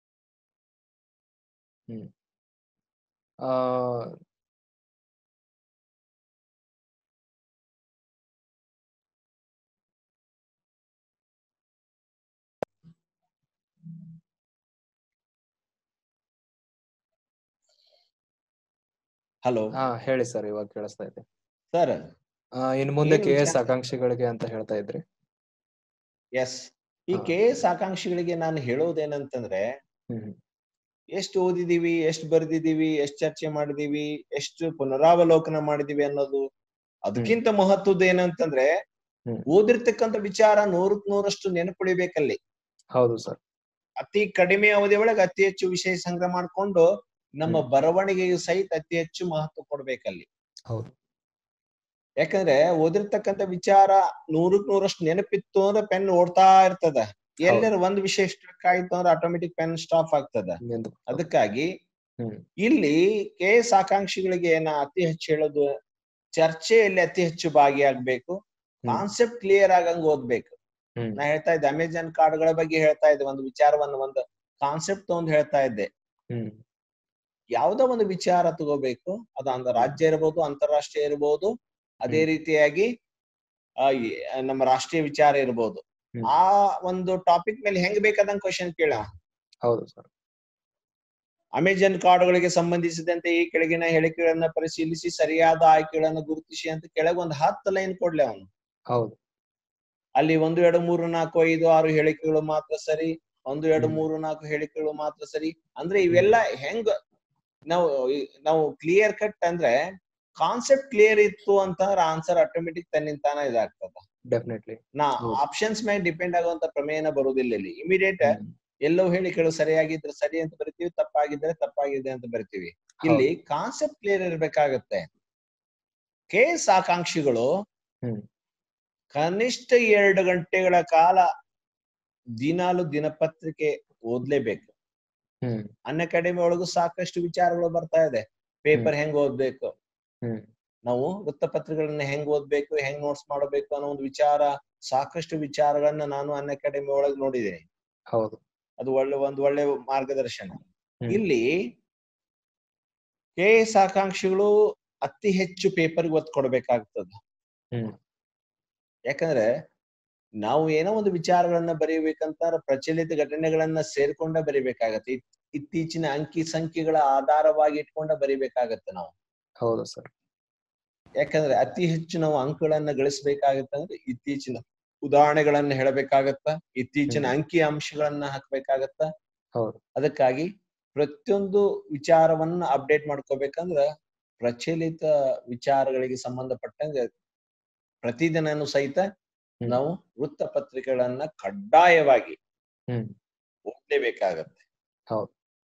ಆ ಹಲೋ ಹಾ ಹೇಳಿ ಸರ್ ಇವಾಗ ಕೇಳಿಸ್ತಾ ಇದೆ ಸರ್ ಆ, ಇನ್ ಮುಂದೆ ಏನು ಕೆ ಎಸ್ ವಿಚಾರ? ಆಕಾಂಕ್ಷಿಗಳಿಗೆ ಅಂತ ಹೇಳ್ತಾ ಇದ್ರಿ ಎಸ್ ಈ ಹಾ. ಕೆ ಎಸ್ ಆಕಾಂಕ್ಷಿಗಳಿಗೆ ನಾನು ಹೇಳೋದೇನಂತಂದ್ರೆ ಹ್ಮ್ ಹ್ಮ್ ಎಷ್ಟು ಓದಿದೀವಿ ಎಷ್ಟು ಬರೆದಿದೀವಿ ಎಷ್ಟು ಚರ್ಚೆ ಮಾಡಿದೀವಿ ಎಷ್ಟು ಪುನರಾವಲೋಕನ ಮಾಡಿದೀವಿ ಅನ್ನೋದು ಅದಕ್ಕಿಂತ ಮಹತ್ವದ ಏನಂತಂದ್ರೆ ಹ್ಮ್. ಓದಿರ್ತಕ್ಕಂಥ ವಿಚಾರ ನೂರಕ್ ನೂರಷ್ಟು ನೆನಪುಳಿಬೇಕಲ್ಲಿ ಹೌದು ಸರ್ ಅತಿ ಕಡಿಮೆ ಅವಧಿ ಒಳಗೆ ಅತಿ ಹೆಚ್ಚು ವಿಷಯ ಸಂಗ್ರಹ ಮಾಡ್ಕೊಂಡು ನಮ್ಮ ಹ್ಮ್. ಬರವಣಿಗೆಗೆ ಸಹಿತ ಅತಿ ಹೆಚ್ಚು ಮಹತ್ವ ಕೊಡ್ಬೇಕಲ್ಲಿ ಹೌದು ಯಾಕಂದ್ರೆ ಓದಿರ್ತಕ್ಕಂಥ ವಿಚಾರ ನೂರಕ್ ನೂರಷ್ಟು ನೆನಪಿತ್ತು ಅಂದ್ರೆ ಪೆನ್ ಓಡ್ತಾ ಇರ್ತದ ಎಲ್ಲರ ಒಂದ್ ವಿಷಯ ಸ್ಟ್ರಕ್ ಆಯ್ತು ಅಂದ್ರೆ ಆಟೋಮೆಟಿಕ್ ಪೆನ್ ಸ್ಟಾಪ್ ಆಗ್ತದ ಎಂದು- ಅದಕ್ಕಾಗಿ ಹ್ಮ್. ಇಲ್ಲಿ ಕೆ ಎಸ್ ಆಕಾಂಕ್ಷಿಗಳಿಗೆ ನಾ ಅತಿ ಹೆಚ್ಚು ಹೇಳೋದು ಚರ್ಚೆಯಲ್ಲಿ ಅತಿ ಹೆಚ್ಚು ಭಾಗಿಯಾಗ್ಬೇಕು ಹ್ಮ್. ಕಾನ್ಸೆಪ್ಟ್ ಕ್ಲಿಯರ್ ಆಗಂಗ್ ಓದ್ಬೇಕು ಹ್ಮ್. ನಾ ಹೇಳ್ತಾ ಇದ್ದೆ ಅಮೆಜಾನ್ ಕಾರ್ಡ್ಗಳ ಬಗ್ಗೆ ಹೇಳ್ತಾ ಇದ್ದೆ ಒಂದು ವಿಚಾರವನ್ನು ಒಂದು ಕಾನ್ಸೆಪ್ಟ್ ಒಂದು ಹೇಳ್ತಾ ಇದ್ದೆ ಹ್ಮ್ ಯಾವ್ದೋ ಒಂದು ವಿಚಾರ ತಗೋಬೇಕು ಅದು ಅಂದ ರಾಜ್ಯ ಇರಬಹುದು ಅಂತಾರಾಷ್ಟ್ರೀಯ ಇರಬಹುದು ಅದೇ ರೀತಿಯಾಗಿ ಆ, ಈ, ನಮ್ಮ ರಾಷ್ಟ್ರೀಯ ವಿಚಾರ ಇರಬಹುದು ಹ್ಮ್. ಆ ಒಂದು ಟಾಪಿಕ್ ಮೇಲೆ ಹೆಂಗ್ ಬೇಕಾದಂಗ್ ಕ್ವಶನ್ ಕೇಳ ಹೌದು ಸರ್ ಅಮೆಜಾನ್ ಕಾರ್ಡ್ಗಳಿಗೆ ಸಂಬಂಧಿಸಿದಂತೆ ಈ ಕೆಳಗಿನ ಹೇಳಿಕೆಗಳನ್ನ ಪರಿಶೀಲಿಸಿ ಸರಿಯಾದ ಆಯ್ಕೆಗಳನ್ನು ಗುರುತಿಸಿ ಅಂತ ಕೆಳಗೆ ಒಂದು ಹತ್ತು ಲೈನ್ ಕೊಡ್ಲಿ ಅವನು ಹೌದು ಅಲ್ಲಿ ಒಂದು ಎರಡು ಮೂರು ನಾಲ್ಕು ಐದು ಆರು ಹೇಳಿಕೆಗಳು ಮಾತ್ರ ಸರಿ ಒಂದು ಎರಡು ಹ್ಮ್. ಮೂರು ನಾಲ್ಕು ಹೇಳಿಕೆಗಳು ಮಾತ್ರ ಸರಿ ಅಂದ್ರೆ ಇವೆಲ್ಲ ಹೆಂಗ್ ನಾವು ಈ- ನಾವು ಕ್ಲಿಯರ್ ಕಟ್ ಅಂದ್ರೆ ಕಾನ್ಸೆಪ್ಟ್ ಕ್ಲಿಯರ್ ಇತ್ತು ಅಂತಂದ್ರೆ ಆನ್ಸರ್ ಆಟೋಮೆಟಿಕ್ ತನ್ನಿಂತಾನ ಇದಾಗ್ತದ ಡೆಫಿನೆಟ್ಲಿ ನಾ ಹೌದು. ಆಪ್ಷನ್ಸ್ ಮೇಲೆ ಡಿಪೆಂಡ್ ಆಗುವಂತ ಪ್ರಮೇಯನ ಬರುವುದಿಲ್ಲ ಇಲ್ಲಿ ಇಮಿಡಿಯೇಟ್ ಎಲ್ಲೋ ಹೇಳಿಕೆಗಳು ಸರಿಯಾಗಿದ್ರೆ ಸರಿ ಅಂತ ಬರಿತೀವಿ ತಪ್ಪಾಗಿದ್ರೆ ತಪ್ಪಾಗಿದೆ ಅಂತ ಬರಿತೀವಿ ಇಲ್ಲಿ ಕಾನ್ಸೆಪ್ಟ್ ಕ್ಲಿಯರ್ ಇರ್ಬೇಕಾಗತ್ತೆ ಕೇಸ್ ಆಕಾಂಕ್ಷಿಗಳು ಹ್ಮ್. ಕನಿಷ್ಠ ಎರಡು ಗಂಟೆಗಳ ಕಾಲ ದಿನಾಲು ದಿನಪತ್ರಿಕೆ ಓದ್ಲೇಬೇಕು ಹ್ಮ್ ಅನ್ ಅಕಾಡೆಮಿ ಒಳಗೂ ಸಾಕಷ್ಟು ವಿಚಾರಗಳು ಬರ್ತಾ ಇದೆ ಪೇಪರ್ ಹೆಂಗ್ ಓದ್ಬೇಕು ಹ್ಮ್. ನಾವು ವೃತ್ತಪತ್ರಿಕೆಗಳನ್ನ ಹೆಂಗ್ ಓದ್ಬೇಕು ಹೆಂಗ್ ನೋಟ್ಸ್ ಮಾಡಬೇಕು ಅನ್ನೋ ಒಂದು ವಿಚಾರ ಸಾಕಷ್ಟು ವಿಚಾರಗಳನ್ನ ನಾನು ಅನ್ ಅಕಾಡೆಮಿ ಒಳಗ್ ನೋಡಿದ್ದೀನಿ ಹೌದು ಅದು ಒಳ್ಳೆ ಒಂದು ಒಳ್ಳೆ ಮಾರ್ಗದರ್ಶನ ಹ್ಮ್. ಇಲ್ಲಿ ಕೆ ಎಸ್ ಆಕಾಂಕ್ಷಿಗಳು ಅತಿ ಹೆಚ್ಚು ಪೇಪರ್ಗೆ ಒತ್ತು ಕೊಡ್ಬೇಕಾಗ್ತದ ಹ್ಮ್. ಯಾಕಂದ್ರೆ ನಾವು ಏನೋ ಒಂದು ವಿಚಾರಗಳನ್ನ ಬರೀಬೇಕಂತ ಪ್ರಚಲಿತ ಘಟನೆಗಳನ್ನ ಸೇರ್ಕೊಂಡ ಬರಿಬೇಕಾಗತ್ತೆ ಇತ್- ಇತ್ತೀಚಿನ ಅಂಕಿ ಸಂಖ್ಯೆಗಳ ಆಧಾರವಾಗಿ ಇಟ್ಕೊಂಡ ಬರಿಬೇಕಾಗತ್ತೆ ನಾವು ಹೌದು ಸರ್ ಯಾಕಂದ್ರೆ ಅತಿ ಹೆಚ್ಚು ನಾವು ಅಂಕಗಳನ್ನ ಗಳಿಸ್ಬೇಕಾಗತ್ತಂದ್ರೆ ಇತ್ತೀಚಿನ ಉದಾಹರಣೆಗಳನ್ನ ಹೇಳಬೇಕಾಗತ್ತ ಇತ್ತೀಚಿನ ಅಂಕಿ ಅಂಶಗಳನ್ನ ಹಾಕ್ಬೇಕಾಗತ್ತ ಹೌದು ಅದಕ್ಕಾಗಿ ಪ್ರತಿಯೊಂದು ವಿಚಾರವನ್ನ ಅಪ್ಡೇಟ್ ಮಾಡ್ಕೋಬೇಕಂದ್ರ ಪ್ರಚಲಿತ ವಿಚಾರಗಳಿಗೆ ಸಂಬಂಧಪಟ್ಟಂಗೆ ಪ್ರತಿದಿನನೂ ಸಹಿತ ಹ್ಮ್. ನಾವು ವೃತ್ತಪತ್ರಿಕೆಗಳನ್ನ ಕಡ್ಡಾಯವಾಗಿ ಹ್ಮ್ ಓದ್ಲೇಬೇಕಾಗತ್ತೆ ಹೌದು.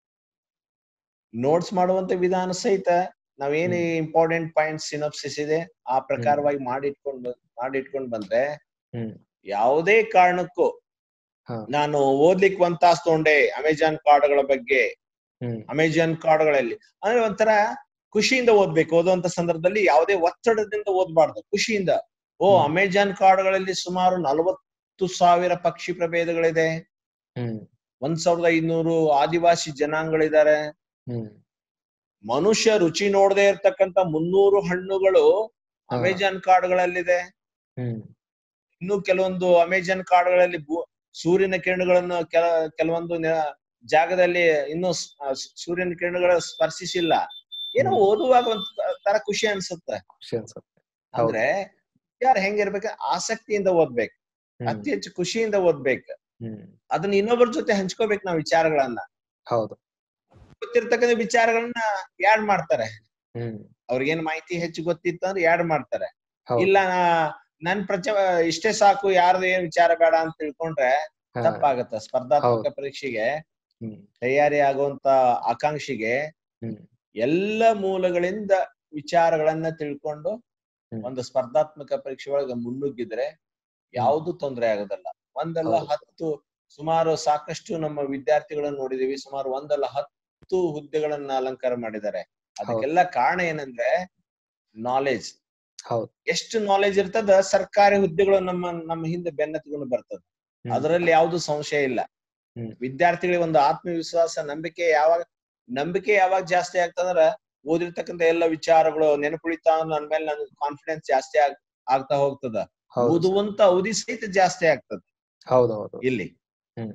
ನೋಟ್ಸ್ ಮಾಡುವಂತ ವಿಧಾನ ಸಹಿತ ನಾವೇನು ಇಂಪಾರ್ಟೆಂಟ್ ಪಾಯಿಂಟ್ ಸಿನಪ್ಸಿಸ್ ಇದೆ ಆ ಪ್ರಕಾರವಾಗಿ ಮಾಡಿಟ್ಕೊಂಡು ಮಾಡಿಟ್ಕೊಂಡ್ ಬಂದ್ರೆ ಹ್ಮ್. ಯಾವುದೇ ಕಾರಣಕ್ಕೂ ಹಾ. ನಾನು ಓದ್ಲಿಕ್ಕೆ ಒಂದ್ ತಾಸ್ ತಗೊಂಡೆ ಅಮೆಜಾನ್ ಕಾರ್ಡ್ಗಳ ಬಗ್ಗೆ ಹ್ಮ್ ಅಮೆಜಾನ್ ಕಾರ್ಡ್ಗಳಲ್ಲಿ ಅಂದ್ರೆ ಒಂಥರ ಖುಷಿಯಿಂದ ಓದ್ಬೇಕು ಓದುವಂತ ಸಂದರ್ಭದಲ್ಲಿ ಯಾವುದೇ ಒತ್ತಡದಿಂದ ಓದ್ಬಾರ್ದು ಖುಷಿಯಿಂದ ಓ ಹ್ಮ್. ಅಮೆಜಾನ್ ಕಾರ್ಡ್ಗಳಲ್ಲಿ ಸುಮಾರು ನಲವತ್ತು ಸಾವಿರ ಪಕ್ಷಿ ಪ್ರಭೇದಗಳಿದೆ ಹ್ಮ್ ಒಂದ್ ಸಾವಿರದ ಐದ್ನೂರು ಆದಿವಾಸಿ ಜನಾಂಗಗಳಿದ್ದಾರೆ ಹ್ಮ್ ಮನುಷ್ಯ ರುಚಿ ನೋಡದೆ ಇರ್ತಕ್ಕಂತ ಮುನ್ನೂರು ಹಣ್ಣುಗಳು ಹಾ. ಅಮೆಜಾನ್ ಕಾರ್ಡ್ಗಳಲ್ಲಿದೆ ಹ್ಮ್ ಇನ್ನು ಕೆಲವೊಂದು ಅಮೆಜಾನ್ ಕಾರ್ಡ್ಗಳಲ್ಲಿ ಭೂ- ಸೂರ್ಯನ ಕಿರಣಗಳನ್ನು ಕೆಲ ಕೆಲವೊಂದು ನೆ- ಜಾಗದಲ್ಲಿ ಇನ್ನು ಸ್- ಆ ಸ್- ಸೂರ್ಯನ ಕಿರಣಗಳ ಸ್ಪರ್ಶಿಸಿಲ್ಲ ಏನೋ ಹ್ಮ್. ಓದುವಾಗ ಒಂದ್ ತರ ಖುಷಿ ಅನ್ಸುತ್ತೆ ಖುಷಿ ಅನ್ಸುತ್ತೆ ಹೌದು. ಅಂದ್ರೆ ವಿಚಾರ ಹೆಂಗಿರ್ಬೇಕು ಆಸಕ್ತಿಯಿಂದ ಓದ್ಬೇಕು ಹ್ಮ್ ಅತಿ ಹೆಚ್ಚು ಖುಷಿಯಿಂದ ಓದ್ಬೇಕು ಹ್ಮ್ ಅದನ್ನ ಇನ್ನೊಬ್ಬರ ಜೊತೆ ಹಂಚ್ಕೋಬೇಕು ನಾವು ವಿಚಾರಗಳನ್ನ ಹೌದು ಗೊತ್ತಿರ್ತಕ್ಕಂಥ ವಿಚಾರಗಳನ್ನ ಯಾಡ್ ಮಾಡ್ತಾರೆ ಹ್ಮ್ ಅವ್ರಿಗೇನ್ ಮಾಹಿತಿ ಹೆಚ್ಚು ಗೊತ್ತಿತ್ತು ಅಂದ್ರೆ ಯಾಡ್ ಮಾಡ್ತಾರೆ ಹೌದು. ಇಲ್ಲ ನಾ- ನನ್ ಪ್ರಚ ಇಷ್ಟೇ ಸಾಕು ಯಾರ್ದು ಏನ್ ವಿಚಾರ ಬೇಡ ಅಂತ ತಿಳ್ಕೊಂಡ್ರೆ ಹಾ. ತಪ್ಪಾಗತ್ತ ಸ್ಪರ್ಧಾತ್ಮಕ ಹೌದು. ಪರೀಕ್ಷೆಗೆ ಹ್ಮ್ ತಯಾರಿ ಆಗುವಂತ ಆಕಾಂಕ್ಷಿಗೆ ಹ್ಮ್ ಎಲ್ಲ ಮೂಲಗಳಿಂದ ವಿಚಾರಗಳನ್ನ ತಿಳ್ಕೊಂಡು ಹ್ಮ್. ಒಂದು ಸ್ಪರ್ಧಾತ್ಮಕ ಪರೀಕ್ಷೆ ಒಳಗೆ ಮುನ್ನುಗ್ಗಿದ್ರೆ ಯಾವ್ದು ತೊಂದರೆ ಆಗೋದಲ್ಲ ಒಂದಲ್ಲ ಹೌದು. ಹತ್ತು ಸುಮಾರು ಸಾಕಷ್ಟು ನಮ್ಮ ವಿದ್ಯಾರ್ಥಿಗಳನ್ನ ನೋಡಿದೀವಿ ಸುಮಾರು ಒಂದಲ್ಲ ಹತ್ತು ಹುದ್ದೆಗಳನ್ನ ಅಲಂಕಾರ ಮಾಡಿದ್ದಾರೆ ಅದಕ್ಕೆಲ್ಲ ಕಾರಣ ಏನಂದ್ರೆ ನಾಲೆಜ್ ಹೌದು ಎಷ್ಟು ನಾಲೆಜ್ ಇರ್ತದ ಸರ್ಕಾರಿ ಹುದ್ದೆಗಳು ನಮ್ಮ ನಮ್ಮ ಹಿಂದೆ ಬೆನ್ನತ್ಕೊಂಡು ಬರ್ತದ ಹ್ಮ್. ಅದರಲ್ಲಿ ಯಾವ್ದು ಸಂಶಯ ಇಲ್ಲ ಹ್ಮ್. ವಿದ್ಯಾರ್ಥಿಗಳಿಗೆ ಒಂದು ಆತ್ಮವಿಶ್ವಾಸ ನಂಬಿಕೆ ಯಾವಾಗ ನಂಬಿಕೆ ಯಾವಾಗ ಜಾಸ್ತಿ ಆಗ್ತದಂದ್ರ ಓದಿರ್ತಕ್ಕಂಥ ಎಲ್ಲ ವಿಚಾರಗಳು ನೆನಪುಳಿತಾ ನನ್ ಮೇಲೆ ನನ್ ಕಾನ್ಫಿಡೆನ್ಸ್ ಜಾಸ್ತಿ ಆಗ್ ಆಗ್ತಾ ಹೋಗ್ತದ ಹೌದು ಓದುವಂತ ಅವಧಿ ಸಹಿತ ಜಾಸ್ತಿ ಆಗ್ತದ ಹೌದು ಹೌದು ಇಲ್ಲಿ ಹ್ಮ್.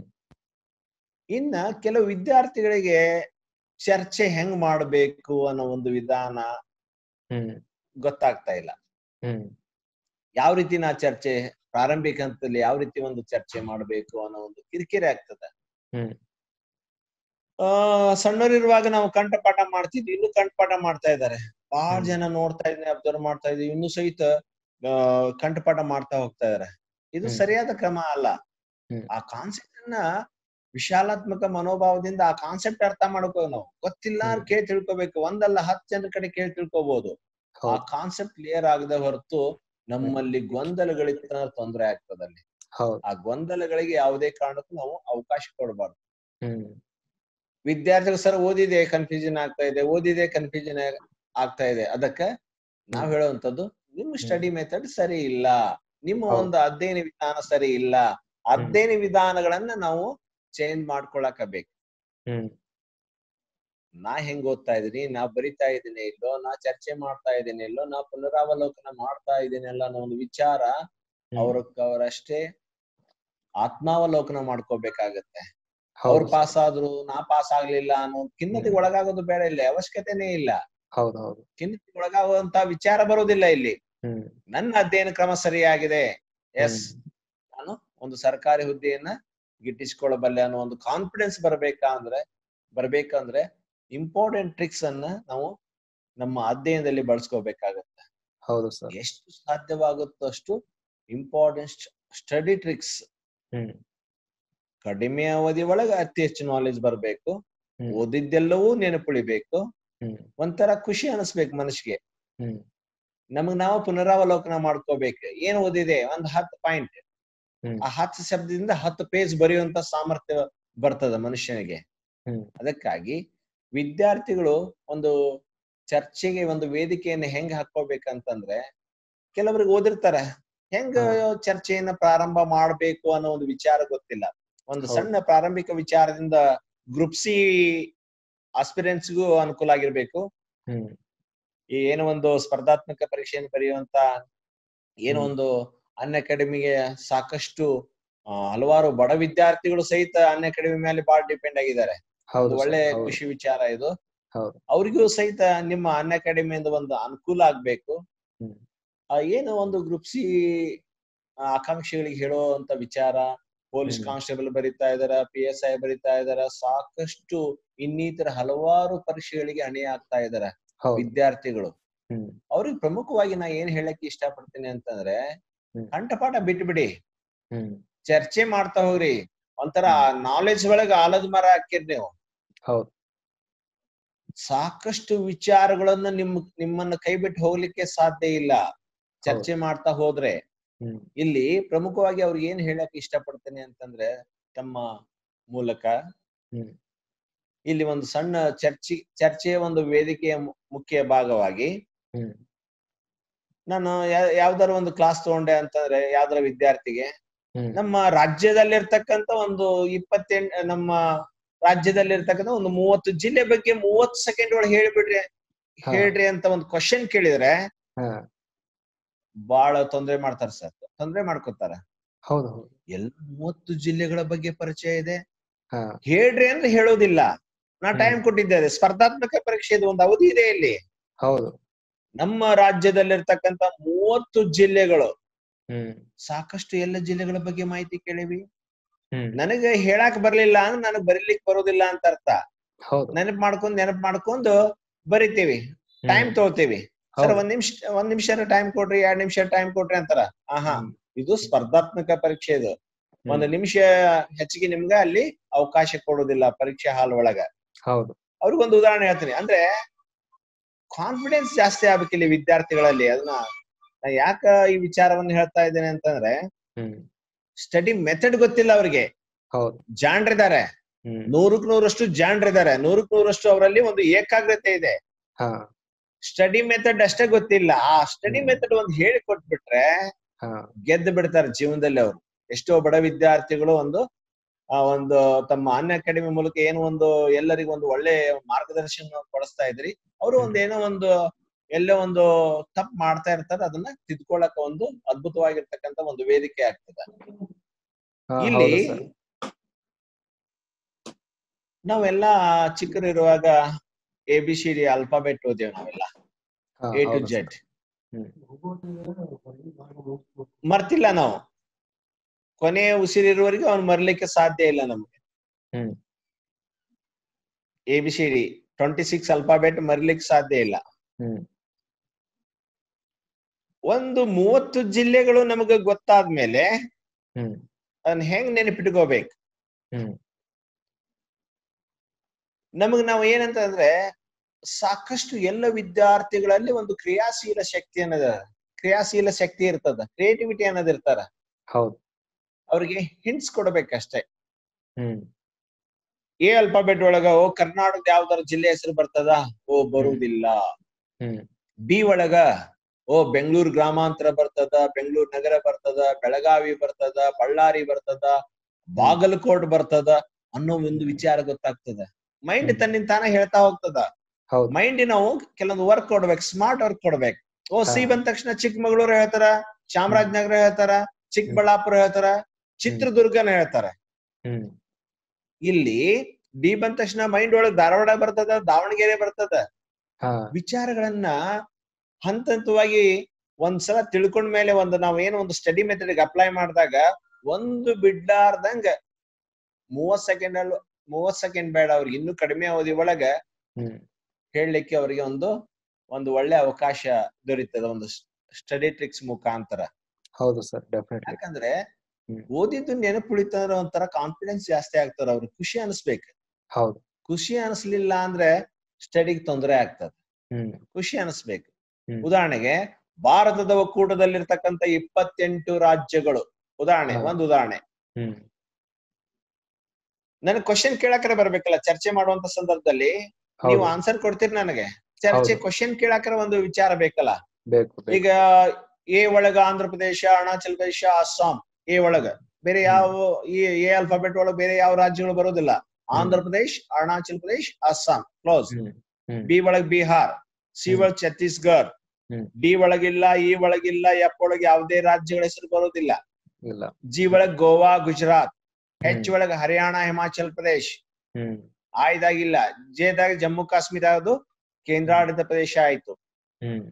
ಇನ್ನ ಕೆಲವು ವಿದ್ಯಾರ್ಥಿಗಳಿಗೆ ಚರ್ಚೆ ಹೆಂಗ್ ಮಾಡ್ಬೇಕು ಅನ್ನೋ ಒಂದು ವಿಧಾನ ಹ್ಮ್ ಗೊತ್ತಾಗ್ತಾ ಇಲ್ಲ ಹ್ಮ್ ಯಾವ ರೀತಿ ನಾ ಚರ್ಚೆ ಪ್ರಾರಂಭಿಕ ಹಂತದಲ್ಲಿ ಯಾವ ರೀತಿ ಒಂದು ಚರ್ಚೆ ಮಾಡ್ಬೇಕು ಅನ್ನೋ ಒಂದು ಕಿರಿಕಿರಿ ಆಗ್ತದೆ ಹ್ಮ್. ಆ ಸಣ್ಣರಿರುವಾಗ ನಾವು ಕಂಠಪಾಠ ಮಾಡ್ತಿದ್ವಿ ಇನ್ನು ಕಂಠಪಾಠ ಮಾಡ್ತಾ ಇದ್ದಾರೆ ಬಹಳ ಹ್ಮ್. ಜನ ನೋಡ್ತಾ ಇದ್ದೀನಿ ಅಬ್ಸರ್ವ್ ಮಾಡ್ತಾ ಇದೀವಿ ಇನ್ನು ಸಹಿತ ಆ ಕಂಠಪಾಠ ಮಾಡ್ತಾ ಹೋಗ್ತಾ ಇದಾರೆ ಇದು ಹ್ಮ್. ಸರಿಯಾದ ಕ್ರಮ ಅಲ್ಲ ಹ್ಮ್. ಆ ಕಾನ್ಸೆಪ್ಟ್ ಅದನ್ನ ವಿಶಾಲಾತ್ಮಕ ಮನೋಭಾವದಿಂದ ಆ ಕಾನ್ಸೆಪ್ಟ್ ಅರ್ಥ ಮಾಡ್ಕೋ ನಾವು ಗೊತ್ತಿಲ್ಲ ಹ್ಮ್. ಅಂತ ಕೇಳಿ ತಿಳ್ಕೊಬೇಕು ಒಂದಲ್ಲ ಹತ್ತು ಜನರ ಕಡೆ ಕೇಳಿ ತಿಳ್ಕೊಬಹುದು ಆ ಹೌದು ಕಾನ್ಸೆಪ್ಟ್ ಕ್ಲಿಯರ್ ಆಗದೆ ಹೊರತು ನಮ್ಮಲ್ಲಿ ಗೊಂದಲಗಳಿತ್ತ ತೊಂದರೆ ಆಗ್ತದಲ್ಲಿ ಹೌದು ಆ ಗೊಂದಲಗಳಿಗೆ ಯಾವುದೇ ಕಾರಣಕ್ಕೂ ನಾವು ಅವಕಾಶ ಕೊಡಬಾರ್ದು ಹ್ಮ್ ವಿದ್ಯಾರ್ಥಿಗಳು ಸರ್ ಓದಿದೆ ಕನ್ಫ್ಯೂಷನ್ ಆಗ್ತಾ ಇದೆ ಓದಿದೆ ಕನ್ಫ್ಯೂಷನ್ ಆಗ್ತಾ ಇದೆ ಅದಕ್ಕ ನಾವ್ ಹೇಳುವಂತದ್ದು ನಿಮ್ಮ ಸ್ಟಡಿ ಮೆಥಡ್ ಸರಿ ಇಲ್ಲ ನಿಮ್ಮ ಹೌದು. ಒಂದು ಅಧ್ಯಯನ ವಿಧಾನ ಸರಿ ಇಲ್ಲ ಅಧ್ಯಯನ ವಿಧಾನಗಳನ್ನ ನಾವು ಚೇಂಜ್ ಮಾಡ್ಕೊಳಕ ಬೇಕು ಹ್ಮ್ ನಾ ಹೆಂಗ್ ಓದ್ತಾ ಇದೀನಿ ನಾ ಬರಿತಾ ಇದೀನಿ ಇಲ್ಲೋ ನಾ ಚರ್ಚೆ ಮಾಡ್ತಾ ಇದೀನಿ ಇಲ್ಲೋ ನಾ ಪುನರಾವಲೋಕನ ಮಾಡ್ತಾ ಇದೀನಿ ಅಲ್ಲ ಅನ್ನೋ ಒಂದು ವಿಚಾರ ಹ್ಮ್. ಅವ್ರಕ್ ಅವರಷ್ಟೇ ಆತ್ಮಾವಲೋಕನ ಮಾಡ್ಕೋಬೇಕಾಗತ್ತೆ ಅವ್ರು ಹೌದು ಪಾಸ್ ಆದ್ರು ನಾ ಪಾಸ್ ಆಗ್ಲಿಲ್ಲ ಅನ್ನೋ ಖಿನ್ನತೆಗೆ ಒಳಗಾಗೋದು ಬೇಡ ಇಲ್ಲ ಅವಶ್ಯಕತೆನೇ ಇಲ್ಲ ಹೌದು ಹೌದು ಖಿನ್ನತೆಗೆ ಒಳಗಾಗುವಂತ ವಿಚಾರ ಬರೋದಿಲ್ಲ ಇಲ್ಲಿ ಹ್ಮ್ ನನ್ನ ಅಧ್ಯಯನ ಕ್ರಮ ಸರಿಯಾಗಿದೆ ಎಸ್ ನಾನು ಒಂದು ಸರ್ಕಾರಿ ಹುದ್ದೆಯನ್ನ ಗಿಟ್ಟಿಸ್ಕೊಳ್ಳಬಲ್ಲೆ ಅನ್ನೋ ಒಂದು ಕಾನ್ಫಿಡೆನ್ಸ್ ಬರ್ಬೇಕಾ ಅಂದ್ರೆ ಬರ್ಬೇಕಂದ್ರೆ ಇಂಪಾರ್ಟೆಂಟ್ ಟ್ರಿಕ್ಸ್ ಅನ್ನ ನಾವು ನಮ್ಮ ಅಧ್ಯಯನದಲ್ಲಿ ಬಳಸ್ಕೋಬೇಕಾಗತ್ತೆ ಹೌದು ಸರ್ ಎಷ್ಟು ಸಾಧ್ಯವಾಗುತ್ತೋ ಅಷ್ಟು ಇಂಪಾರ್ಟೆಂಟ್ ಸ್ಟಡಿ ಟ್ರಿಕ್ಸ್ ಹ್ಮ್ ಕಡಿಮೆ ಅವಧಿ ಒಳಗೆ ಅತಿ ಹೆಚ್ಚು ನಾಲೆಜ್ ಬರ್ಬೇಕು ಹ್ಮ್. ಓದಿದ್ದೆಲ್ಲವೂ ನೆನಪುಳಿಬೇಕು ಹ್ಮ್ ಒಂಥರ ಖುಷಿ ಅನಿಸ್ಬೇಕು ಮನಸ್ಸಿಗೆ ಹ್ಮ್ ನಮಗ್ ನಾವು ಪುನರಾವಲೋಕನ ಮಾಡ್ಕೋಬೇಕು ಏನ್ ಓದಿದೆ ಒಂದ್ ಹತ್ತು ಪಾಯಿಂಟ್ ಹ್ಮ್. ಆ ಹತ್ತು ಶಬ್ದದಿಂದ ಹತ್ತು ಪೇಜ್ ಬರೆಯುವಂತ ಸಾಮರ್ಥ್ಯ ಬರ್ತದ ಮನುಷ್ಯನಿಗೆ ಹ್ಮ್. ಅದಕ್ಕಾಗಿ ವಿದ್ಯಾರ್ಥಿಗಳು ಒಂದು ಚರ್ಚೆಗೆ ಒಂದು ವೇದಿಕೆಯನ್ನು ಹೆಂಗ್ ಹಾಕೋಬೇಕಂತಂದ್ರೆ ಕೆಲವರಿಗೆ ಓದಿರ್ತಾರೆ ಹೆಂಗ ಚರ್ಚೆಯನ್ನ ಪ್ರಾರಂಭ ಮಾಡ್ಬೇಕು ಅನ್ನೋ ಒಂದು ವಿಚಾರ ಗೊತ್ತಿಲ್ಲ ಒಂದು ಹೌದು. ಸಣ್ಣ ಪ್ರಾರಂಭಿಕ ವಿಚಾರದಿಂದ ಗ್ರೂಪ್ ಸಿ ಆಸ್ಪಿರೆಂಟ್ಸ್ಗೂ ಅನುಕೂಲ ಆಗಿರ್ಬೇಕು ಹ್ಮ್ ಈ ಏನೋ ಒಂದು ಸ್ಪರ್ಧಾತ್ಮಕ ಪರೀಕ್ಷೆಯನ್ನು ಬರೆಯುವಂತ ಏನೋ ಹ್ಮ್. ಒಂದು ಅನ್ ಅಕಾಡೆಮಿಗೆ ಸಾಕಷ್ಟು ಆ, ಹಲವಾರು ಬಡ ವಿದ್ಯಾರ್ಥಿಗಳು ಸಹಿತ ಅನ್ ಅಕಾಡೆಮಿ ಮೇಲೆ ಬಹಳ ಡಿಪೆಂಡ್ ಆಗಿದ್ದಾರೆ ಹೌದು ಒಂದು sir, ಒಳ್ಳೆ ಹೌದು. ಖುಷಿ ವಿಚಾರ ಇದು ಹೌದು. ಅವ್ರಿಗೂ ಸಹಿತ ನಿಮ್ಮ ಅನ್ ಅಕಾಡೆಮಿಯಿಂದ ಒಂದು ಅನುಕೂಲ ಆಗ್ಬೇಕು ಹ್ಮ್. ಆ, ಏನು ಒಂದು ಗ್ರೂಪ್ ಸಿ ಆಕಾಂಕ್ಷಿಗಳಿಗೆ ಹೇಳುವಂತ ವಿಚಾರ ಪೊಲೀಸ್ ಹ್ಮ್. ಕಾನ್ಸ್ಟೇಬಲ್ ಬರಿತಾ ಇದಾರ ಪಿ ಎಸ್ ಐ ಬರಿತಾ ಇದಾರ ಸಾಕಷ್ಟು ಇನ್ನಿತರ ಹಲವಾರು ಪರೀಕ್ಷೆಗಳಿಗೆ ಅಣಿ ಆಗ್ತಾ ಇದಾರೆ ಹೌದು ವಿದ್ಯಾರ್ಥಿಗಳು ಹ್ಮ್ ಅವ್ರಿಗೆ ಪ್ರಮುಖವಾಗಿ ನಾ ಏನ್ ಹೇಳಕ್ ಇಷ್ಟಪಡ್ತೀನಿ ಅಂತಂದ್ರೆ ಹ್ಮ್. ಕಂಠಪಾಠ ಬಿಟ್ಬಿಡಿ ಹ್ಮ್ ಚರ್ಚೆ ಮಾಡ್ತಾ ಹೋಗ್ರಿ ಒಂಥರ ನಾಲೆಜ್ ಒಳಗ ಆಲದ ಮರ ಹಾಕಿರ್ ನೀವು ಹೌದು ಸಾಕಷ್ಟು ವಿಚಾರಗಳನ್ನ ನಿಮ್ ನಿಮ್ಮನ್ನ ಕೈ ಬಿಟ್ಟು ಹೋಗ್ಲಿಕ್ಕೆ ಸಾಧ್ಯ ಇಲ್ಲ ಚರ್ಚೆ ಮಾಡ್ತಾ ಹೋದ್ರೆ ಹ್ಮ್ ಇಲ್ಲಿ ಪ್ರಮುಖವಾಗಿ ಅವ್ರಿಗೆ ಏನ್ ಹೇಳಕ್ ಇಷ್ಟಪಡ್ತೇನೆ ಅಂತಂದ್ರೆ ತಮ್ಮ ಮೂಲಕ ಹ್ಮ್. ಇಲ್ಲಿ ಒಂದು ಸಣ್ಣ ಚರ್ಚೆ ಚರ್ಚೆಯ ಒಂದು ವೇದಿಕೆಯ ಮು- ಮುಖ್ಯ ಭಾಗವಾಗಿ ಹ್ಮ್ ನಾನು ಯಾ- ಯಾವ್ದಾರ ಒಂದು ಕ್ಲಾಸ್ ತಗೊಂಡೆ ಅಂತಂದ್ರೆ ಯಾವ್ದಾರ ವಿದ್ಯಾರ್ಥಿಗೆ ಹ್ಮ್ ನಮ್ಮ ರಾಜ್ಯದಲ್ಲಿರ್ತಕ್ಕಂಥ ಒಂದು ಇಪ್ಪತ್ತೆಂಟ್ ನಮ್ಮ ರಾಜ್ಯದಲ್ಲಿರ್ತಕ್ಕಂಥ ಒಂದು ಮೂವತ್ತು ಜಿಲ್ಲೆ ಬಗ್ಗೆ ಮೂವತ್ತು ಸೆಕೆಂಡ್ ಒಳಗೆ ಹೇಳ್ಬಿಡ್ರಿ ಹಾ. ಹೇಳ್ರಿ ಅಂತ ಒಂದು ಕ್ವಶನ್ ಕೇಳಿದ್ರೆ ಹಾ ಬಹಳ ತೊಂದ್ರೆ ಮಾಡ್ತಾರ ಸರ್ ತೊಂದ್ರೆ ಮಾಡ್ಕೊತಾರ ಹೌದು ಹೌದು ಎಲ್ಲ ಮೂವತ್ತು ಜಿಲ್ಲೆಗಳ ಬಗ್ಗೆ ಪರಿಚಯ ಇದೆ ಹಾ ಹೇಳ್ರಿ ಅಂದ್ರೆ ಹೇಳೋದಿಲ್ಲ ನಾ ಹ್ಮ್. ಟೈಮ್ ಕೊಟ್ಟಿದ್ದೇನೆ ಸ್ಪರ್ಧಾತ್ಮಕ ಪರೀಕ್ಷೆದು ಒಂದು ಅವಧಿ ಇದೆ ಇಲ್ಲಿ ಹೌದು ನಮ್ಮ ರಾಜ್ಯದಲ್ಲಿರ್ತಕ್ಕಂಥ ಮೂವತ್ತು ಜಿಲ್ಲೆಗಳು ಹ್ಮ್ ಸಾಕಷ್ಟು ಎಲ್ಲ ಜಿಲ್ಲೆಗಳ ಬಗ್ಗೆ ಮಾಹಿತಿ ಕೇಳಿವಿ ಹ್ಮ್ ನನಗೆ ಹೇಳಾಕ್ ಬರ್ಲಿಲ್ಲ ಅಂದ್ರೆ ನನಗ್ ಬರೀಲಿಕ್ ಬರೋದಿಲ್ಲ ಅಂತ ಅರ್ಥ ಹೌದು ನೆನಪ್ ಮಾಡ್ಕೊಂಡ್ ನೆನಪ್ ಮಾಡ್ಕೊಂಡು ಬರಿತೀವಿ ಟೈಮ್ ತಗೋತೀವಿ ಸರ್ ಹೌದು. ಒಂದ್ ನಿಮಿಷ ಒಂದ್ ನಿಮಿಷ ಟೈಮ್ ಕೊಡ್ರಿ ಎರಡ್ ನಿಮಿಷ ಟೈಮ್ ಕೊಡ್ರಿ ಅಂತಾರ ಆಹಾ ಹ್ಮ್. ಇದು ಸ್ಪರ್ಧಾತ್ಮಕ ಪರೀಕ್ಷೆ ಇದು ಒಂದು ನಿಮಿಷ ಹೆಚ್ಚಿಗೆ ನಿಮ್ಗ ಅಲ್ಲಿ ಅವಕಾಶ ಕೊಡೋದಿಲ್ಲ ಪರೀಕ್ಷೆ ಹಾಲ್ ಒಳಗ ಹೌದು ಅವ್ರಿಗೊಂದು ಉದಾಹರಣೆ ಹೇಳ್ತೀನಿ ಅಂದ್ರೆ ಕಾನ್ಫಿಡೆನ್ಸ್ ಜಾಸ್ತಿ ಆಗ್ಬೇಕು ಇಲ್ಲಿ ವಿದ್ಯಾರ್ಥಿಗಳಲ್ಲಿ ಅದನ್ನ ನಾ ಯಾಕ ಈ ವಿಚಾರವನ್ನ ಹೇಳ್ತಾ ಇದ್ದೇನೆ ಅಂತಂದ್ರೆ ಹ್ಮ್ ಸ್ಟಡಿ ಮೆಥಡ್ ಗೊತ್ತಿಲ್ಲ ಅವ್ರಿಗೆ ಹೌದು ಜಾಣ್ರಿದ್ದಾರೆ ಹ್ಮ್ ನೂರಕ್ ನೂರಷ್ಟು ಜಾಣ್ರಿದ್ದಾರೆ ನೂರಕ್ ನೂರಷ್ಟು ಅವರಲ್ಲಿ ಒಂದು ಏಕಾಗ್ರತೆ ಇದೆ ಹಾ ಸ್ಟಡಿ ಮೆಥಡ್ ಅಷ್ಟೇ ಗೊತ್ತಿಲ್ಲ ಆ ಸ್ಟಡಿ ಹ್ಮ್. ಮೆಥಡ್ ಒಂದು ಹೇಳಿ ಕೊಟ್ಬಿಟ್ರೆ ಹಾ ಗೆದ್ದು ಬಿಡ್ತಾರೆ ಜೀವನದಲ್ಲಿ ಅವರು ಎಷ್ಟೋ ಬಡ ವಿದ್ಯಾರ್ಥಿಗಳು ಒಂದು ಆ ಒಂದು ತಮ್ಮ ಅನ್ಯ ಅಕಾಡೆಮಿ ಮೂಲಕ ಏನೋ ಒಂದು ಎಲ್ಲರಿಗೂ ಒಂದು ಒಳ್ಳೆ ಮಾರ್ಗದರ್ಶನ ಕೊಡಿಸ್ತಾ ಇದ್ರಿ ಅವರು ಒಂದು ಏನೋ ಒಂದು ಎಲ್ಲೋ ಒಂದು ತಪ್ಪು ಮಾಡ್ತಾ ಇರ್ತಾರೆ ಅದನ್ನ ತಿದ್ಕೊಳ್ಳಕ ಒಂದು ಅದ್ಭುತವಾಗಿರ್ತಕ್ಕಂತ ಒಂದು ವೇದಿಕೆ ಆಗ್ತದೆ ಹಾ, ಇಲ್ಲಿ ಹೌದು ಸರ್ ನಾವೆಲ್ಲ ಚಿಕ್ಕರಿರುವಾಗ A B C D alphabet ಓದೇವ್ ನಾವೆಲ್ಲ ಹಾ, ಎ ಟು ಹೌದು ಸರ್. ಜೆಡ್ ಹ್ಮ್ ಮರ್ತಿಲ್ಲ ನಾವು ಕೊನೆಯ ಉಸಿರಿರುವವರೆಗೂ ಅವ್ನು ಮರ್ಲಿಕ್ಕೆ ಸಾಧ್ಯ ಇಲ್ಲ ನಮ್ಗೆ ಹ್ಮ್. A B C D twenty six alphabet ಮರ್ಲಿಕ್ಕೆ ಸಾಧ್ಯ ಇಲ್ಲ ಹ್ಮ್ ಒಂದು ಮೂವತ್ತು ಜಿಲ್ಲೆಗಳು ನಮಗೆ ಗೊತ್ತಾದ್ಮೇಲೆ ಹ್ಮ್ ಅದನ್ನ ಹೆಂಗ್ ನೆನಪಿಟ್ಕೋಬೇಕು ಹ್ಮ್ ನಮಗ್ ನಾವು ಏನಂತ ಅಂದ್ರೆ ಸಾಕಷ್ಟು ಎಲ್ಲ ವಿದ್ಯಾರ್ಥಿಗಳಲ್ಲಿ ಒಂದು ಕ್ರಿಯಾಶೀಲ ಶಕ್ತಿ ಅನ್ನೋದ ಕ್ರಿಯಾಶೀಲ ಶಕ್ತಿ ಇರ್ತದ ಕ್ರಿಯೇಟಿವಿಟಿ ಅನ್ನೋದ್ ಇರ್ತಾರ ಹೌದು ಅವ್ರಿಗೆ ಹಿಂಟ್ಸ್ ಕೊಡ್ಬೇಕಷ್ಟೇ ಹ್ಮ್ ಎ ಅಲ್ಫಾಬೆಟ್ ಒಳಗ ಓ ಕರ್ನಾಟಕದ ಯಾವ್ದಾರ ಜಿಲ್ಲೆ ಹೆಸರು ಬರ್ತದ ಓ ಬರುವುದಿಲ್ಲ ಹ್ಮ್ ಬಿ ಒಳಗ ಓ ಬೆಂಗಳೂರು ಗ್ರಾಮಾಂತರ ಬರ್ತದ ಬೆಂಗಳೂರು ನಗರ ಬರ್ತದ ಬೆಳಗಾವಿ ಬರ್ತದ ಬಳ್ಳಾರಿ ಬರ್ತದ ಬಾಗಲಕೋಟ್ ಬರ್ತದ ಅನ್ನೋ ಒಂದು ವಿಚಾರ ಗೊತ್ತಾಗ್ತದ ಮೈಂಡ್ ಹ್ಮ್. ತನ್ನಿಂದ ತಾನೇ ಹೇಳ್ತಾ ಹೋಗ್ತದ ಹೌದು ಮೈಂಡ್ ನಾವು ಕೆಲವೊಂದು ವರ್ಕ್ ಕೊಡ್ಬೇಕು ಸ್ಮಾರ್ಟ್ ವರ್ಕ್ ಕೊಡ್ಬೇಕು ಓ ಸಿ ಹಾ. ಬಂದ ತಕ್ಷಣ ಚಿಕ್ಕಮಗಳೂರು ಹೇಳ್ತಾರ ಚಾಮರಾಜನಗರ ಹೇಳ್ತಾರ ಚಿಕ್ಕಬಳ್ಳಾಪುರ ಹೇಳ್ತಾರ ಚಿತ್ರದುರ್ಗನ ಹೇಳ್ತಾರ ಹ್ಮ್ ಇಲ್ಲಿ ಡಿ ಬಂದ ತಕ್ಷಣ ಮೈಂಡ್ ಒಳಗ್ ಧಾರವಾಡ ಬರ್ತದ ದಾವಣಗೆರೆ ಬರ್ತದ ಹಾ ವಿಚಾರಗಳನ್ನ ಹಂತ ಹಂತವಾಗಿ ಒಂದ್ಸಲ ತಿಳ್ಕೊಂಡ ಮೇಲೆ ಒಂದು ನಾವ್ ಏನೋ ಒಂದು ಸ್ಟಡಿ ಮೆಥಡ್ ಅಪ್ಲೈ ಮಾಡಿದಾಗ ಒಂದು ಬಿಡ್ಲಾರ್ದಂಗ ಮೂವತ್ ಸೆಕೆಂಡ್ ಅಲ್ಲಿ ಮೂವತ್ ಸೆಕೆಂಡ್ ಬೇಡ ಅವ್ರಿಗೆ ಇನ್ನೂ ಕಡಿಮೆ ಅವಧಿ ಒಳಗ ಹ್ಮ್ ಹೇಳಲಿಕ್ಕೆ ಅವರಿಗೆ ಒಂದು ಒಂದು ಒಳ್ಳೆ ಅವಕಾಶ ದೊರೀತದ ಒಂದು ಸ್ಟಡಿ ಟ್ರಿಕ್ಸ್ ಮುಖಾಂತರ ಹೌದು ಸರ್ ಡೆಫಿನೆಟ್ಲಿ ಯಾಕಂದ್ರೆ ಹ್ಮ್. ಓದಿದ್ದು ನೆನಪುಳಿತಂದ್ರ ಒಂಥರ ಕಾನ್ಫಿಡೆನ್ಸ್ ಜಾಸ್ತಿ ಆಗ್ತಾರ ಅವ್ರಿಗೆ ಖುಷಿ ಅನಿಸ್ಬೇಕು ಹೌದು ಖುಷಿ ಅನಿಸ್ಲಿಲ್ಲ ಅಂದ್ರೆ ಸ್ಟಡಿಗ್ ತೊಂದರೆ ಆಗ್ತದ ಹ್ಮ್ ಖುಷಿ ಅನಿಸ್ಬೇಕು ಹ್ಮ್. ಉದಾಹರಣೆಗೆ ಭಾರತದ ಒಕ್ಕೂಟದಲ್ಲಿರ್ತಕ್ಕಂಥ ಇಪ್ಪತ್ತೆಂಟು ರಾಜ್ಯಗಳು ಉದಾಹರಣೆ ಹಾ. ಒಂದು ಉದಾಹರಣೆ ಹ್ಮ್ ನನಗೆ ಕ್ವಶನ್ ಕೇಳಕರೆ ಬರ್ಬೇಕಲ್ಲ ಚರ್ಚೆ ಮಾಡುವಂತ ಸಂದರ್ಭದಲ್ಲಿ ನೀವು ಹೌದು ಆನ್ಸರ್ ಕೊಡ್ತೀರಿ ನನಗೆ ಚರ್ಚೆ ಹೌದು. ಕ್ವಶನ್ ಕೇಳಕರೆ ಒಂದು ವಿಚಾರ ಬೇಕಲ್ಲ ಬೇಕು ಬೇಕು ಈಗ ಎ ಒಳಗ ಆಂಧ್ರ ಪ್ರದೇಶ ಅರುಣಾಚಲ ಪ್ರದೇಶ ಅಸ್ಸಾಂ ಎ ಒಳಗ ಬೇರೆ ಯಾವ ಈ ಎ ಅಲ್ಫಾಬೆಟ್ ಒಳಗ ಬೇರೆ ಯಾವ ರಾಜ್ಯಗಳು ಬರೋದಿಲ್ಲ ಆಂಧ್ರ ಪ್ರದೇಶ್ ಅರುಣಾಚಲ ಪ್ರದೇಶ್ ಅಸ್ಸಾಂ ಕ್ಲೋಸ್ ಹ್ಮ್ ಹ್ಮ್ ಬಿ ಒಳಗ್ ಬಿಹಾರ್ ಸಿ ಹ್ಮ್. ಒಳಗ್ ಛತ್ತೀಸ್ಗಢ್ ಹ್ಮ್. ಡಿ ಒಳಗಿಲ್ಲ ಇ ಒಳಗಿಲ್ಲ ಎಫ್ ಒಳಗ್ ಯಾವುದೇ ರಾಜ್ಯಗಳ ಹೆಸರು ಬರೋದಿಲ್ಲ ಇಲ್ಲ ಜಿ ಒಳಗ್ ಗೋವಾ ಗುಜರಾತ್ ಎಚ್ ಹ್ಮ್. ಒಳಗ್ ಹರಿಯಾಣ ಹಿಮಾಚಲ್ ಪ್ರದೇಶ್ ಹ್ಮ್ ಆಯ್ದಾಗಿಲ್ಲ ಜೆದಾಗ ಜಮ್ಮು ಕಾಶ್ಮೀರ ಅದು ಕೇಂದ್ರಾಡಳಿತ ಪ್ರದೇಶ ಆಯ್ತು ಹ್ಮ್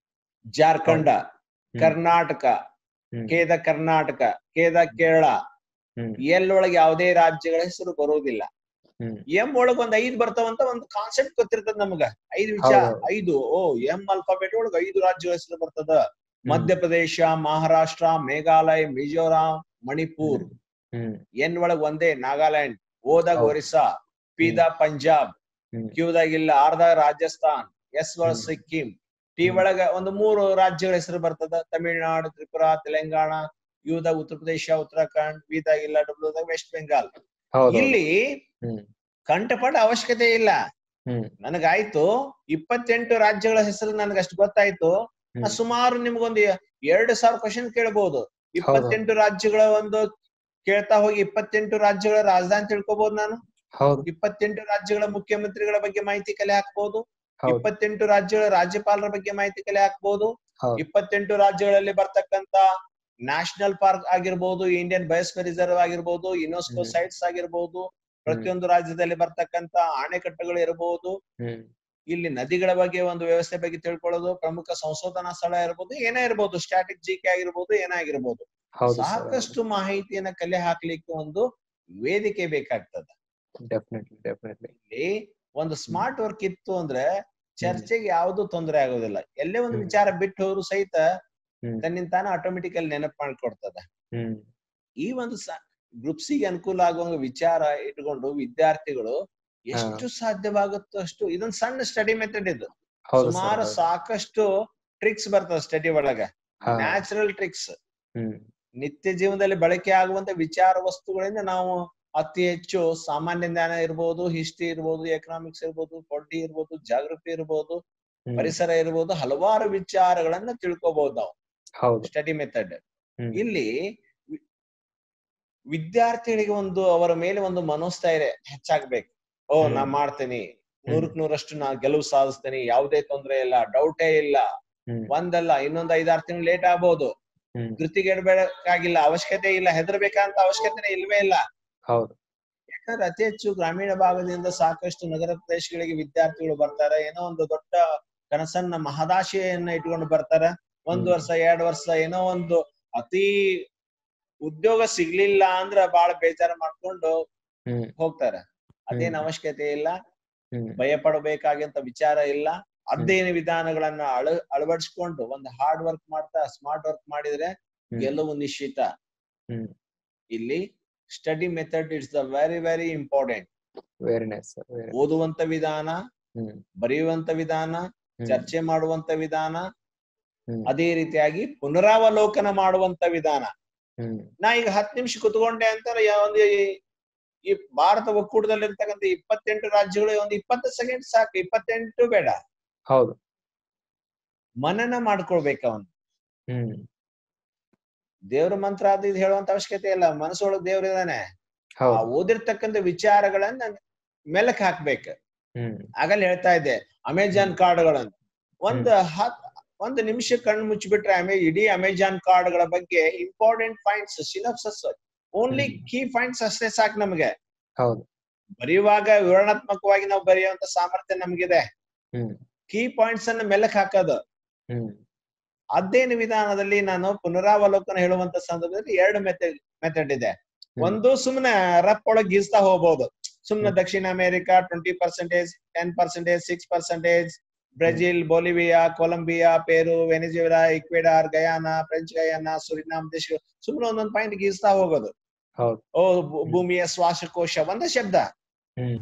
ಜಾರ್ಖಂಡ ಹ್ಮ್. ಕರ್ನಾಟಕ ಹ್ಮ್ ಕೇದ ಕರ್ನಾಟಕ ಕೇದ ಕೇರಳ ಹ್ಮ್ ಎಲ್ ಒಳಗ್ ಯಾವುದೇ ರಾಜ್ಯಗಳ ಹೆಸರು ಬರೋದಿಲ್ಲ ಹ್ಮ್ ಎಂ ಒಳಗ್ ಒಂದ್ ಐದ್ ಬರ್ತಾವಂತ ಒಂದು ಕಾನ್ಸೆಪ್ಟ್ ಗೊತ್ತಿರ್ತದ ನಮಗ ಐದು ವಿಚಾರ ಹೌದು. ಐದು ಓ ಎಂ ಅಲ್ಫಾಬೆಟ್ ಒಳಗ್ ಐದು ರಾಜ್ಯಗಳ ಹೆಸರು ಬರ್ತದ ಮಧ್ಯಪ್ರದೇಶ ಮಹಾರಾಷ್ಟ್ರ ಮೇಘಾಲಯ ಮಿಜೋರಾಂ ಮಣಿಪುರ್ ಹ್ಮ್ ಎನ್ ಒಳಗ್ ಒಂದೇ ನಾಗಾಲ್ಯಾಂಡ್ ಓದಾಗ ಹೌದು. ಒರಿಸ್ಸಾ ಪಿದಾಗ ಪಂಜಾಬ್ ಹ್ಮ್ ಕ್ಯೂದಾಗ ಇಲ್ಲ ಆರ್ದಾಗ ರಾಜಸ್ಥಾನ್ ಎಸ್ ಒಳಗ್ ಹ್ಮ್. ಸಿಕ್ಕಿಂ ಟಿ ಹ್ಮ್. ಒಳಗ ಒಂದು ಮೂರು ರಾಜ್ಯಗಳ ಹೆಸರು ಬರ್ತದ ತಮಿಳ್ನಾಡು ತ್ರಿಪುರಾ ತೆಲಂಗಾಣ ಯುದಾಗ ಉತ್ತರ ಪ್ರದೇಶ ಉತ್ತರಾಖಂಡ್ ಬಿದಾಗ ಇಲ್ಲ ಡಬ್ಲ್ಯೂದಾಗ ವೆಸ್ಟ್ ಬೆಂಗಾಲ್ ಹೌದು ಇಲ್ಲಿ ಹ್ಮ್ ಕಂಠಪಾಠ ಅವಶ್ಯಕತೆ ಇಲ್ಲ ಹ್ಮ್ ನನಗಾಯ್ತು ಇಪ್ಪತ್ತೆಂಟು ರಾಜ್ಯಗಳ ಹೆಸರು ನನಗೆ ಅಷ್ಟು ಗೊತ್ತಾಯ್ತು ನಾ ಹ್ಮ್ ಸುಮಾರು ನಿಮ್ಗೊಂದು ಎರಡು ಸಾವಿರ ಕ್ವಶನ್ ಕೇಳ್ಬಹುದು ಇಪ್ಪತ್ತೆಂಟು ರಾಜ್ಯಗಳ ಒಂದು ಕೇಳ್ತಾ ಹೋಗಿ ಇಪ್ಪತ್ತೆಂಟು ರಾಜ್ಯಗಳ ರಾಜಧಾನಿ ತಿಳ್ಕೊಬಹುದು ನಾನು ಹೌದು ಇಪ್ಪತ್ತೆಂಟು ರಾಜ್ಯಗಳ ಮುಖ್ಯಮಂತ್ರಿಗಳ ಬಗ್ಗೆ ಮಾಹಿತಿ ಕಲೆ ಹಾಕ್ಬಹುದು ಹೌದು ಇಪ್ಪತ್ತೆಂಟು ರಾಜ್ಯಗಳ ರಾಜ್ಯಪಾಲರ ಬಗ್ಗೆ ಮಾಹಿತಿ ಕಲೆ ಹಾಕ್ಬಹುದು ಹೌದು ಇಪ್ಪತ್ತೆಂಟು ರಾಜ್ಯಗಳಲ್ಲಿ ಬರ್ತಕ್ಕಂತ ನ್ಯಾಷನಲ್ ಪಾರ್ಕ್ ಆಗಿರ್ಬೋದು ಇಂಡಿಯನ್ ಬಯೋಸ್ಫಿಯರ್ ರಿಸರ್ವ್ ಆಗಿರ್ಬೋದು ಯುನೆಸ್ಕೋ ಹ್ಮ್. ಸೈಟ್ಸ್ ಆಗಿರ್ಬೋದು ಪ್ರತಿಯೊಂದು ರಾಜ್ಯದಲ್ಲಿ ಬರ್ತಕ್ಕಂತ ಅಣೆಕಟ್ಟುಗಳು ಇರಬಹುದು ಹ್ಮ್ ಇಲ್ಲಿ ನದಿಗಳ ಬಗ್ಗೆ ಒಂದು ವ್ಯವಸ್ಥೆ ಬಗ್ಗೆ ತಿಳ್ಕೊಳ್ಳೋದು ಪ್ರಮುಖ ಸಂಶೋಧನಾ ಸ್ಥಳ ಇರ್ಬೋದು ಏನೇ ಇರ್ಬೋದು ಸ್ಟ್ಯಾಟಿಕ್ ಜಿಕೆ ಆಗಿರ್ಬೋದು ಏನೇ ಆಗಿರ್ಬೋದು ಹೌದು ಸಾಕಷ್ಟು ಮಾಹಿತಿಯನ್ನ ಕಲೆ ಹಾಕ್ಲಿಕ್ಕೆ ಒಂದು ವೇದಿಕೆ ಬೇಕಾಗ್ತದೆ ಡೆಫಿನೆಟ್ಲಿ ಡೆಫಿನೆಟ್ಲಿ ಇಲ್ಲಿ ಒಂದು ಸ್ಮಾರ್ಟ್ ವರ್ಕ್ ಇತ್ತು ಅಂದ್ರೆ ಚರ್ಚೆಗೆ ಯಾವ್ದು ತೊಂದರೆ ಆಗೋದಿಲ್ಲ ಎಲ್ಲೇ ಒಂದು ಹ್ಮ್. ವಿಚಾರ ಬಿಟ್ಟು ಹೋದ್ರು ಸಹಿತ ಹ್ಮ್ ತನ್ನಿಂದ ತಾನ ಆಟೋಮೆಟಿಕಲ್ ನೆನಪು ಮಾಡ್ಕೊಡ್ತದ ಹ್ಮ್ ಈ ಒಂದು ಗ್ರೂಪ್ಸಿಗೆ ಅನುಕೂಲ ಆಗುವಂಗ ವಿಚಾರ ಇಟ್ಕೊಂಡು ವಿದ್ಯಾರ್ಥಿಗಳು ಎಷ್ಟು ಸಾಧ್ಯವಾಗುತ್ತೋ ಅಷ್ಟು ಇದೊಂದು ಸಣ್ಣ ಸ್ಟಡಿ ಮೆಥಡ್ ಇದು ಹೌದು ಸುಮಾರು ಸರ್ ಸಾಕಷ್ಟು ಟ್ರಿಕ್ಸ್ ಬರ್ತದೆ ಸ್ಟಡಿ ಒಳಗ ಹಾ ನ್ಯಾಚುರಲ್ ಟ್ರಿಕ್ಸ್ ಹ್ಮ್ ನಿತ್ಯ ಜೀವನದಲ್ಲಿ ಬಳಕೆ ಆಗುವಂತ ವಿಚಾರ ವಸ್ತುಗಳಿಂದ ನಾವು ಅತಿ ಹೆಚ್ಚು ಸಾಮಾನ್ಯ ಜ್ಞಾನ ಇರ್ಬೋದು ಹಿಸ್ಟ್ರಿ ಇರ್ಬೋದು ಎಕನಾಮಿಕ್ಸ್ ಇರ್ಬೋದು ಪೊಲಿಟಿ ಇರ್ಬೋದು ಜಾಗ್ರಫಿ ಇರ್ಬೋದು ಹ್ಮ್. ಪರಿಸರ ಇರ್ಬೋದು ಹಲವಾರು ವಿಚಾರಗಳನ್ನ ತಿಳ್ಕೊಬಹುದು ನಾವು ಹೌದು ಸ್ಟಡಿ ಮೆಥಡ್ ಹ್ಮ್ ಇಲ್ಲಿ ವಿ- ವಿದ್ಯಾರ್ಥಿಗಳಿಗೆ ಒಂದು ಅವರ ಮೇಲೆ ಒಂದು ಮನೋಸ್ಥೈರ್ಯ ಹೆಚ್ಚಾಗ್ಬೇಕು ಓ ಹ್ಮ್. ನಾ ಮಾಡ್ತೀನಿ ನೂರಕ್ ನೂರಷ್ಟು ನಾ ಗೆಲುವು ಸಾಧಿಸ್ತೀನಿ ಯಾವುದೇ ತೊಂದರೆ ಇಲ್ಲ ಡೌಟೇ ಇಲ್ಲ ಹ್ಮ್ ಒಂದಲ್ಲ ಇನ್ನೊಂದ್ ಐದಾರು ತಿಂಗಳು ಲೇಟ್ ಆಗ್ಬೋದು ಹ್ಮ್ ಧೃತಿಗೆಡ್ಬೇಕಾಗಿಲ್ಲ ಅವಶ್ಯಕತೆ ಇಲ್ಲ ಹೆದರ್ಬೇಕಂತ ಅವಶ್ಯಕತೆ ಇಲ್ವೇ ಇಲ್ಲ ಹೌದು ಯಾಕಂದ್ರೆ ಅತಿ ಹೆಚ್ಚು ಗ್ರಾಮೀಣ ಭಾಗದಿಂದ ಸಾಕಷ್ಟು ನಗರ ಪ್ರದೇಶಗಳಿಗೆ ವಿದ್ಯಾರ್ಥಿಗಳು ಬರ್ತಾರೆ ಏನೋ ಒಂದು ದೊಡ್ಡ ಕನಸನ್ನ ಮಹದಾಶೆಯನ್ನ ಇಟ್ಕೊಂಡು ಬರ್ತಾರೆ ಒಂದ್ ಹ್ಮ್. ವರ್ಷ ಎರಡ್ ವರ್ಷ ಏನೋ ಒಂದು ಅತಿ ಉದ್ಯೋಗ ಸಿಗ್ಲಿಲ್ಲ ಅಂದ್ರ ಬಾಳ ಬೇಜಾರ ಮಾಡ್ಕೊಂಡು ಹ್ಮ್ ಹೋಗ್ತಾರೆ ಅದೇನ್ ಹ್ಮ್. ಅವಶ್ಯಕತೆ ಇಲ್ಲ ಹ್ಮ್ ಭಯ ಪಡಬೇಕಾಗಿಂತ ವಿಚಾರ ಇಲ್ಲ ಅಧ್ಯಯನ ವಿಧಾನಗಳನ್ನ ಅಳ ಅಳವಡಿಸ್ಕೊಂಡು ಒಂದು ಹಾರ್ಡ್ ವರ್ಕ್ ಮಾಡ್ತಾ ಸ್ಮಾರ್ಟ್ ವರ್ಕ್ ಮಾಡಿದ್ರೆ ಹ್ಮ್. ಗೆಲುವು ನಿಶ್ಚಿತ ಹ್ಮ್. ಇಲ್ಲಿ study method it's the very very important very nice sir very ಓದುವಂತ ವಿಧಾನ ಹ್ಮ್ ಬರೆಯುವಂತ ವಿಧಾನ ಹ್ಮ್. ಚರ್ಚೆ ಮಾಡುವಂತ ವಿಧಾನ ಹ್ಮ್. ಅದೇ ರೀತಿಯಾಗಿ ಪುನರಾವಲೋಕನ ಮಾಡುವಂತ ವಿಧಾನ ಹ್ಮ್ ನಾ ಈಗ ಹತ್ತು ನಿಮಿಷ ಕುತ್ಕೊಂಡೆ ಅಂತಾರೆ ಯಾ- ಒಂದು ಈ- ಈ ಭಾರತ ಒಕ್ಕೂಟದಲ್ಲಿ ಇರ್ತಕ್ಕಂಥ ಇಪ್ಪತ್ತೆಂಟು ರಾಜ್ಯಗಳು ಒಂದು ಇಪ್ಪತ್ತು ಸೆಕೆಂಡ್ ಸಾಕು ಇಪ್ಪತ್ತೆಂಟು ಬೇಡ ಹೌದು ಮನನ ಮಾಡ್ಕೊಳ್ಬೇಕು ಅವನು ಹ್ಮ್ ದೇವ್ರ ಮಂತ್ರ ಅದು ಇದು ಹೇಳುವಂತ ಅವಶ್ಯಕತೆ ಇಲ್ಲ ಮನಸ್ಸೊಳಗ್ ದೇವ್ರ ಇದಾನೆ ಆ ಹೌದು ಓದಿರ್ತಕ್ಕಂಥ ವಿಚಾರಗಳನ್ನ ಮೆಲಕ್ ಹಾಕ್ಬೇಕು ಹ್ಮ್ ಆಗಲ್ಲ ಹೇಳ್ತಾ ಇದ್ದೆ ಅಮೆಜಾನ್ ಕಾರ್ಡ್ಗಳನ್ನ ಒಂದ್ ಹತ್ ಒಂದು ನಿಮಿಷ ಕಣ್ಣು ಮುಚ್ಚಿಬಿಟ್ರೆ ಅಮೇ ಇಡೀ ಅಮೆಜಾನ್ ಕಾರ್ಡ್ಗಳ ಬಗ್ಗೆ important points synopsis only hmm. Key points ಅಷ್ಟೇ ಸಾಕು ನಮಗೆ ಹೌದು ಬರೆಯುವಾಗ ವಿವರಣಾತ್ಮಕವಾಗಿ ನಾವು ಬರೆಯುವಂತ ಸಾಮರ್ಥ್ಯ ನಮಗಿದೆ ಹ್ಮ್ ಕೀ ಪಾಯಿಂಟ್ಸ್ ಅನ್ನ ಮೆಲಕ್ ಹಾಕೋದು ಹ್ಮ್ ಅಧ್ಯಯನ ವಿಧಾನದಲ್ಲಿ ನಾನು ಪುನರಾವಲೋಕನ ಹೇಳುವಂತ ಸಂದರ್ಭದಲ್ಲಿ ಎರಡು ಮೆಥಡ್ ಮೆಥಡ್ ಇದೆ ಹ್ಮ್. ಒಂದು ಸುಮ್ನೆ ರಪ್ ಒಳಗ್ ಗೀಸ್ತಾ ಹೋಗ್ಬೋದು ಸುಮ್ನೆ ಹ್ಮ್. ದಕ್ಷಿಣ America twenty percentage ten percentage six percentage Brazil Bolivia Colombia Peru Venezuela Ecuador Guyana French Guiana Suriname ದೇಶ ಸುಮ್ನೆ ಒಂದೊಂದ್ ಪಾಯಿಂಟ್ ಗೀಸ್ತಾ ಹೋಗೋದು ಹೌದು ಓ ಭೂ- ಭೂಮಿಯ ಶ್ವಾಸಕೋಶ ಒಂದೇ ಶಬ್ದ ಹ್ಮ್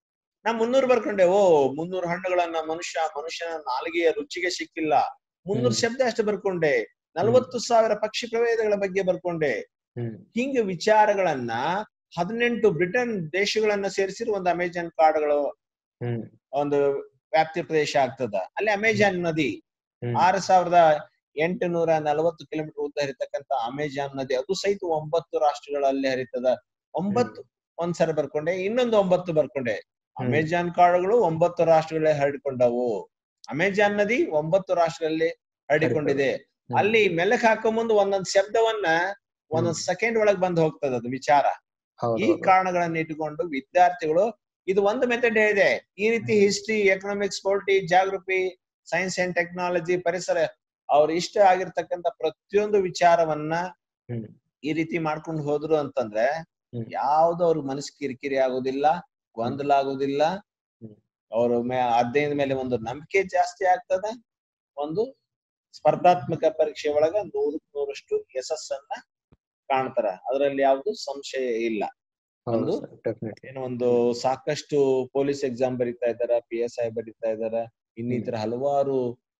ನಾ ಮುನ್ನೂರು ಬರ್ಕೊಂಡೆ ಓ ಮುನ್ನೂರು ಹಣ್ಣುಗಳನ್ನ ಮನುಷ್ಯ ಮನುಷ್ಯನ ನಾಲಿಗೆಯ ರುಚಿಗೆ ಸಿಕ್ಕಿಲ್ಲ ಮುನ್ನೂರು ಹ್ಮ್. ಶಬ್ದ ಅಷ್ಟು ಬರ್ಕೊಂಡೆ ನಲವತ್ತು ಸಾವಿರ ಪಕ್ಷಿ ಪ್ರಭೇದಗಳ ಬಗ್ಗೆ ಬರ್ಕೊಂಡೆ ಹ್ಮ್ ಹಿಂಗ ವಿಚಾರಗಳನ್ನ ಹದಿನೆಂಟು ಬ್ರಿಟನ್ ದೇಶಗಳನ್ನ ಸೇರಿಸಿರೋ ಒಂದು ಅಮೆಜಾನ್ ಕಾಡುಗಳು ಹ್ಮ್ ಒಂದು ವ್ಯಾಪ್ತಿ ಪ್ರದೇಶ ಆಗ್ತದ ಅಲ್ಲಿ ಅಮೆಜಾನ್ ನದಿ ಹ್ಮ್ ಆರು ಸಾವಿರದ ಎಂಟು ನೂರ ನಲವತ್ತು ಕಿಲೋಮೀಟರ್ ಉದ್ದ ಹರಿತಕ್ಕಂತ ಅಮೆಜಾನ್ ನದಿ ಅದು ಸಹಿತ ಒಂಬತ್ತು ರಾಷ್ಟ್ರಗಳಲ್ಲಿ ಹರಿತದ ಒಂಬತ್ತು ಒಂದ್ಸಲ ಬರ್ಕೊಂಡೆ ಇನ್ನೊಂದು ಒಂಬತ್ತು ಬರ್ಕೊಂಡೆ ಅಮೆಜಾನ್ ಕಾಡುಗಳು ಒಂಬತ್ತು ರಾಷ್ಟ್ರಗಳೇ ಹರಡಿಕೊಂಡವು ಅಮೆಜಾನ್ ನದಿ ಒಂಬತ್ತು ರಾಷ್ಟ್ರಗಳಲ್ಲಿ ಹರಡಿಕೊಂಡಿದೆ ಹ್ಮ್. ಅಲ್ಲಿ ಮೆಲಕ್ ಹಾಕೋ ಮುಂದೆ ಒಂದೊಂದ್ ಶಬ್ದವನ್ನ ಒಂದೊಂದ್ ಸೆಕೆಂಡ್ ಒಳಗ್ ಬಂದ್ ಹೋಗ್ತದ ಅದು ವಿಚಾರ ಹೌದು ಈ ಕಾರಣಗಳನ್ನ ಇಟ್ಟುಕೊಂಡು ವಿದ್ಯಾರ್ಥಿಗಳು ಇದು ಒಂದು ಮೆಥಡ್ ಇದೆ ಈ ರೀತಿ history economics polity geography science and technology ಪರಿಸರ ಅವ್ರ ಇಷ್ಟ ಆಗಿರ್ತಕ್ಕಂಥ ಪ್ರತಿಯೊಂದು ವಿಚಾರವನ್ನ ಹ್ಮ್. ಈ ರೀತಿ ಮಾಡ್ಕೊಂಡು ಹೋದ್ರು ಅಂತಂದ್ರೆ ಹ್ಮ್. ಯಾವ್ದು ಅವ್ರ ಮನಸ್ಸು ಕಿರಿಕಿರಿ ಆಗೋದಿಲ್ಲ ಗೊಂದಲ ಆಗೋದಿಲ್ಲ ಹ್ಮ್. ಅವ್ರ ಮೇ ಅಧ್ಯಯನದ ಮೇಲೆ ಒಂದು ನಂಬಿಕೆ ಜಾಸ್ತಿ ಆಗ್ತದ ಒಂದು ಸ್ಪರ್ಧಾತ್ಮಕ ಪರೀಕ್ಷೆ ಒಳಗ ನೂರಕ್ ನೂರಷ್ಟು ಯಶಸ್ಸನ್ನ ಕಾಣ್ತಾರ ಅದರಲ್ಲಿ ಯಾವ್ದು ಸಂಶಯ ಇಲ್ಲ ಹೌದು ಒಂದು ಸರ್ ಡೆಫಿನೆಟ್ಲಿ ಏನು ಒಂದು ಸಾಕಷ್ಟು ಪೊಲೀಸ್ ಎಕ್ಸಾಮ್ ಬರೀತಾ ಇದಾರ ಪಿ ಎಸ್ ಐ ಬರೀತಾ ಇದಾರ ಇನ್ನಿತರ ಹಲವಾರು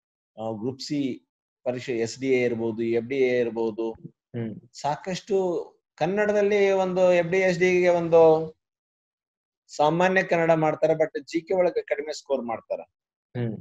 ಗ್ರೂಪ್ ಸಿ ಪರೀಕ್ಷೆ ಎಸ್ ಡಿ ಎ ಇರ್ಬೋದು ಎಫ್ ಡಿ ಎ ಇರ್ಬೋದು ಹ್ಮ್ ಸಾಕಷ್ಟು ಕನ್ನಡದಲ್ಲಿ ಒಂದು ಎಫ್ ಡಿ ಎಸ್ ಡಿ ಗೆ ಒಂದು ಸಾಮಾನ್ಯ ಕನ್ನಡ ಮಾಡ್ತಾರೆ ಬಟ್ ಜಿ ಕೆ ಒಳಗೆ ಕಡಿಮೆ ಸ್ಕೋರ್ ಮಾಡ್ತಾರ ಹ್ಮ್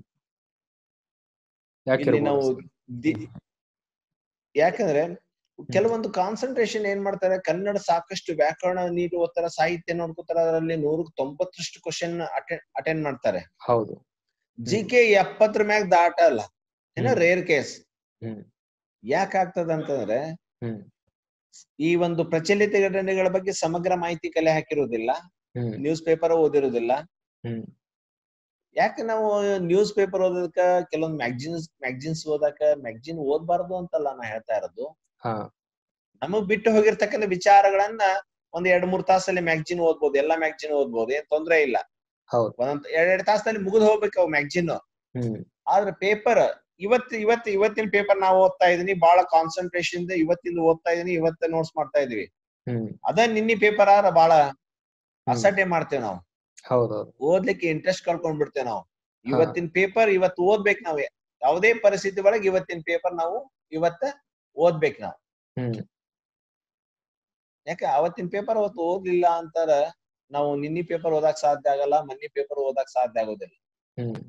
ಇಲ್ಲಿ ನಾವು ಯಾಕಿರ್ಬೋದು ದಿ- ಯಾಕಂದ್ರೆ ಕೆಲವೊಂದು ಕಾನ್ಸಂಟ್ರೇಷನ್ ಏನ್ ಮಾಡ್ತಾರೆ ಕನ್ನಡ ಸಾಕಷ್ಟು ವ್ಯಾಕರಣ ನೀಟ್ ಓದ್ತಾರ ಸಾಹಿತ್ಯ ನೋಡ್ಕೋತಾರ ಅದರಲ್ಲಿ ನೂರಕ್ಕೆ ತೊಂಬತ್ತರಷ್ಟು ಕ್ವಶನ್ ಅಟೆಂಡ್ ಅಟೆಂಡ್ ಮಾಡ್ತಾರೆ ಹೌದು ಜಿ ಕೆ ಎಪ್ಪತ್ತರ ಮ್ಯಾಗ ದಾಟಲ್ಲ ಏನೋ ಹ್ಮ್. ರೇರ್ ಕೇಸ್ ಹ್ಮ್ ಯಾಕೆ ಆಗ್ತದ ಅಂತಂದ್ರೆ ಹ್ಮ್ ಈ ಒಂದು ಪ್ರಚಲಿತ ಘಟನೆಗಳ ಬಗ್ಗೆ ಸಮಗ್ರ ಮಾಹಿತಿ ಕಲೆ ಹಾಕಿರೋದಿಲ್ಲ ಹ್ಮ್ ನ್ಯೂಸ್ ಪೇಪರ್ ಓದಿರೋದಿಲ್ಲ ಹ್ಮ್ ಯಾಕೆ ನಾವು ನ್ಯೂಸ್ ಪೇಪರ್ ಓದೋದಕ್ಕ ಕೆಲವೊಂದು ಮ್ಯಾಗ್ಜಿನ್ಸ್ ಮ್ಯಾಗ್ಜಿನ್ಸ್ ಓದಾಕ ಮ್ಯಾಗ್ಜಿನ್ ಓದ್ಬಾರ್ದು ಅಂತಲ್ಲ ನಾ ಹೇಳ್ತಾ ಇರೋದು ಹಾ ನಮಗ್ ಬಿಟ್ಟು ಹೋಗಿರ್ತಕ್ಕಂಥ ವಿಚಾರಗಳನ್ನ ಒಂದ್ ಎರಡ್ ಮೂರ್ ತಾಸಲ್ಲಿ ಮ್ಯಾಗ್ಜಿನ್ ಓದ್ಬೋದು ಎಲ್ಲಾ ಮ್ಯಾಗ್ಜಿನ್ ಓದ್ಬೋದು ಏನ್ ತೊಂದ್ರೆ ಇಲ್ಲ ಹೌದು ಒಂದೊಂದ್ ಎರಡ್ ಎರಡ್ ತಾಸದಲ್ಲಿ ಮುಗಿದು ಹೋಗ್ಬೇಕು ಅವು ಮ್ಯಾಗ್ಜಿನ್ ಹ್ಮ್ ಆದ್ರೆ ಪೇಪರ್ ಇವತ್ತು ಇವತ್ತು ಇವತ್ತಿನ ಪೇಪರ್ ನಾವು ಓದ್ತಾ ಇದೀನಿ ಬಹಳ ಕಾನ್ಸಂಟ್ರೇಷನ್ ಇವತ್ತಿಂದ ಓದ್ತಾ ಇದೀನಿ ಇವತ್ತೇ ನೋಟ್ಸ್ ಮಾಡ್ತಾ ಇದೀವಿ ಹ್ಮ್ ಅದ ನಿನ್ನಿ ಪೇಪರ್ ಆದ್ರ ಬಹಳ ಅಸಡ್ಡೆ ಮಾಡ್ತೇವೆ ನಾವು ಹೌದೌದು ಓದ್ಲಿಕ್ಕೆ ಇಂಟ್ರೆಸ್ಟ್ ಕಳ್ಕೊಂಡ್ ಬಿಡ್ತೇವೆ ನಾವು ಇವತ್ತಿನ ಪೇಪರ್ ಇವತ್ತು ಓದ್ಬೇಕು ನಾವು ಯಾವುದೇ ಪರಿಸ್ಥಿತಿ ಒಳಗೆ ಇವತ್ತಿನ ಪೇಪರ್ ನಾವು ಇವತ್ತ ಓದ್ಬೇಕು ನಾವು ಹ್ಮ್ ಯಾಕೆ ಅವತ್ತಿನ ಪೇಪರ್ ಅವತ್ತು ಓದ್ಲಿಲ್ಲ ಅಂತಾರ ನಾವು ನಿನ್ನಿ ಪೇಪರ್ ಓದಾಕ್ ಸಾಧ್ಯ ಆಗಲ್ಲ ಮನ್ನಿ ಪೇಪರ್ ಓದಾಕ್ ಸಾಧ್ಯ ಆಗೋದಿಲ್ಲ ಹ್ಮ್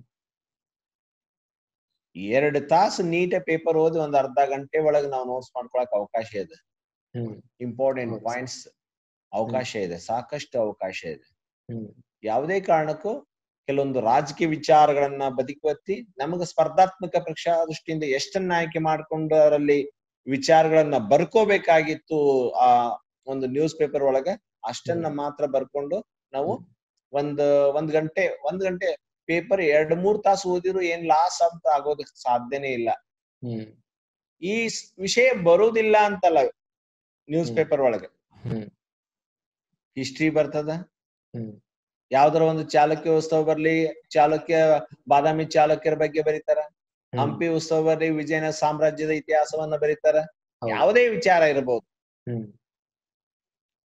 ಎರಡು ತಾಸು ನೀಟ ಪೇಪರ್ ಓದಿ ಒಂದ್ ಅರ್ಧ ಗಂಟೆ ಒಳಗೆ ನಾವು ನೋಟ್ಸ್ ಮಾಡ್ಕೊಳಕ್ ಅವಕಾಶ ಇದೆ ಹ್ಮ್ ಇಂಪಾರ್ಟೆಂಟ್ ಹೌದು. ಪಾಯಿಂಟ್ಸ್ ಅವಕಾಶ ಇದೆ ಸಾಕಷ್ಟು ಅವಕಾಶ ಇದೆ ಹ್ಮ್ ಯಾವುದೇ ಕಾರಣಕ್ಕೂ ಕೆಲವೊಂದು ರಾಜಕೀಯ ವಿಚಾರಗಳನ್ನ ಬದಿಗೊತ್ತಿ ನಮಗೆ ಸ್ಪರ್ಧಾತ್ಮಕ ಪರೀಕ್ಷಾ ದೃಷ್ಟಿಯಿಂದ ಎಷ್ಟನ್ನ ಆಯ್ಕೆ ಮಾಡ್ಕೊಂಡು ಅದರಲ್ಲಿ ವಿಚಾರಗಳನ್ನ ಬರ್ಕೋಬೇಕಾಗಿತ್ತು ಆ ಒಂದು ನ್ಯೂಸ್ ಪೇಪರ್ ಒಳಗ ಅಷ್ಟನ್ನ ಮಾತ್ರ ಬರ್ಕೊಂಡು ನಾವು ಒಂದ್ ಒಂದ್ ಗಂಟೆ ಒಂದ್ ಗಂಟೆ ಪೇಪರ್ ಎರಡ್ ಮೂರ್ ತಾಸು ಓದಿದ್ರು ಏನ್ ಲಾಸ್ ಅಂತ ಆಗೋದಕ್ಕೆ ಸಾಧ್ಯನೇ ಇಲ್ಲ ಹ್ಮ್ ಈ ಸ್- ವಿಷಯ ಬರುವುದಿಲ್ಲ ಅಂತಲ್ಲ ನ್ಯೂಸ್ ಹ್ಮ್. ಪೇಪರ್ ಒಳಗೆ ಹ್ಮ್ ಹಿಸ್ಟ್ರಿ ಬರ್ತದ ಹ್ಮ್ ಯಾವ್ದಾರ ಒಂದು ಚಾಲುಕ್ಯ ಉತ್ಸವ ಬರ್ಲಿ ಚಾಲುಕ್ಯ ಬಾದಾಮಿ ಚಾಲುಕ್ಯರ ಬಗ್ಗೆ ಬರೀತಾರ ಹ್ಮ್. ಹಂಪಿ ಉತ್ಸವ ಬರ್ಲಿ ವಿಜಯನ ಸಾಮ್ರಾಜ್ಯದ ಇತಿಹಾಸವನ್ನ ಬರೀತಾರ ಹೌದು. ಯಾವುದೇ ವಿಚಾರ ಇರಬಹುದು hmm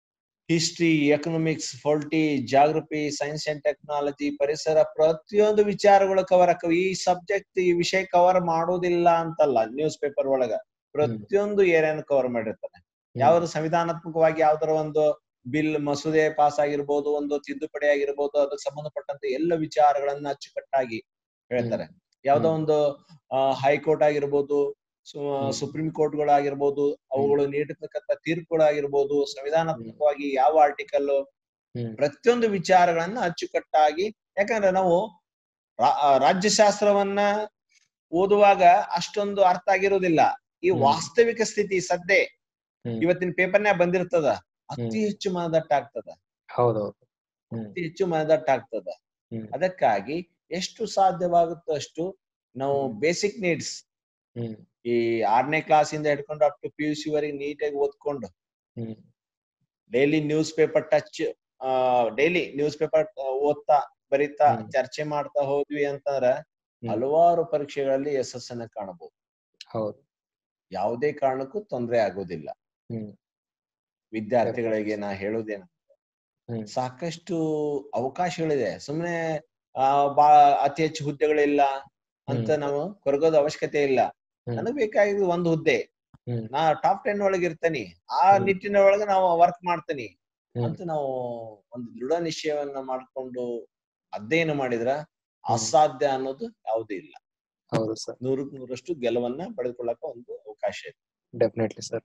history economics polity geography science and technology ಪರಿಸರ ಪ್ರತಿಯೊಂದು ವಿಚಾರಗಳು ಕವರ್ ಆಕವ್ ಈ ಸಬ್ಜೆಕ್ಟ್ ಈ ವಿಷಯ ಕವರ್ ಮಾಡೋದಿಲ್ಲ ಅಂತಲ್ಲ ನ್ಯೂಸ್ ಪೇಪರ್ ಒಳಗ ಪ್ರತಿಯೊಂದು ಏರಿಯಾನ ಕವರ್ ಮಾಡಿರ್ತಾನೆ ಯಾವ್ದು ಸಂವಿಧಾನಾತ್ಮಕವಾಗಿ ಯಾವ್ದಾರ ಒಂದು ಬಿಲ್ ಮಸೂದೆ ಪಾಸ್ ಆಗಿರ್ಬೋದು ಒಂದು ತಿದ್ದುಪಡಿ ಆಗಿರ್ಬೋದು ಅದಕ್ಕೆ ಸಂಬಂಧಪಟ್ಟಂತೆ ಎಲ್ಲ ವಿಚಾರಗಳನ್ನ ಅಚ್ಚುಕಟ್ಟಾಗಿ ಹೇಳ್ತಾರೆ ಯಾವ್ದೋ ಒಂದು ಹೈಕೋರ್ಟ್ ಆಗಿರ್ಬೋದು ಸುಪ್ರೀಂ ಕೋರ್ಟ್ ಗಳಾಗಿರ್ಬೋದು ಅವುಗಳು ನೀಡಿರ್ತಕ್ಕಂಥ ತೀರ್ಪುಗಳಾಗಿರ್ಬೋದು ಸಂವಿಧಾನಾತ್ಮಕವಾಗಿ ಯಾವ ಆರ್ಟಿಕಲ್ ಪ್ರತಿಯೊಂದು ವಿಚಾರಗಳನ್ನ ಅಚ್ಚುಕಟ್ಟಾಗಿ ಯಾಕಂದ್ರೆ ನಾವು ರಾಜ್ಯಶಾಸ್ತ್ರವನ್ನ ಓದುವಾಗ ಅಷ್ಟೊಂದು ಅರ್ಥ ಆಗಿರೋದಿಲ್ಲ ಈ ವಾಸ್ತವಿಕ ಸ್ಥಿತಿ ಸದ್ದೆ ಇವತ್ತಿನ ಪೇಪರ್ನ್ಯಾಗ ಬಂದಿರ್ತದ ಅತಿ ಹೆಚ್ಚು ಮನದಟ್ಟ ಆಗ್ತದ ಹೌದೌದು ಅತಿ ಹೆಚ್ಚು ಮನದಟ್ಟ ಆಗ್ತದ ಅದಕ್ಕಾಗಿ ಎಷ್ಟು ಸಾಧ್ಯವಾಗುತ್ತೋ ಅಷ್ಟು ನಾವು ಬೇಸಿಕ್ ನೀಡ್ಸ್ ಈ ಆರನೇ ಕ್ಲಾಸ್ ಇಂದ ಹಿಡ್ಕೊಂಡು up to P U C ವರೆಗೆ ನೀಟಾಗಿ ಓದ್ಕೊಂಡು daily news paper touch daily news paper ಓದ್ತಾ ಬರಿತಾ ಚರ್ಚೆ ಮಾಡ್ತಾ ಹೋದ್ವಿ ಅಂತಂದ್ರ ಹಲವಾರು ಪರೀಕ್ಷೆಗಳಲ್ಲಿ ಯಶಸ್ಸನ್ನ ಕಾಣಬಹುದು ಹೌದು ಯಾವುದೇ ಕಾರಣಕ್ಕೂ ತೊಂದರೆ ಆಗೋದಿಲ್ಲ ವಿದ್ಯಾರ್ಥಿಗಳಿಗೆ ನಾ ಹೇಳೋದೇನಂದ್ರೆ ಸಾಕಷ್ಟು ಅವಕಾಶಗಳಿದೆ ಸುಮ್ನೆ ಆ ಬಾ ಅತಿ ಹೆಚ್ಚು ಹುದ್ದೆಗಳಿಲ್ಲ ಅಂತ ನಾವು ಕೊರಗೋದ ಅವಶ್ಯಕತೆ ಇಲ್ಲ ನನಗ್ ಬೇಕಾಗಿದ್ದು ಒಂದು ಹುದ್ದೆ ನಾ ಟಾಪ್ ಟೆನ್ ಒಳಗೆ ಇರ್ತೇನಿ ಆ ನಿಟ್ಟಿನ ಒಳಗೆ ನಾವು ವರ್ಕ್ ಮಾಡ್ತೇನಿ ಅಂತ ನಾವು ಒಂದು ದೃಢ ನಿಶ್ಚಯವನ್ನ ಮಾಡ್ಕೊಂಡು ಅಧ್ಯಯನ ಮಾಡಿದ್ರ ಅಸಾಧ್ಯ ಅನ್ನೋದು ಯಾವುದೂ ಇಲ್ಲ ಹೌದು ಸರ್ ನೂರಕ್ ನೂರಷ್ಟು ಗೆಲುವನ್ನ ಪಡೆದುಕೊಳ್ಳಕ ಒಂದು ಅವಕಾಶ ಇದೆ ಡೆಫಿನೆಟ್ಲಿ ಸರ್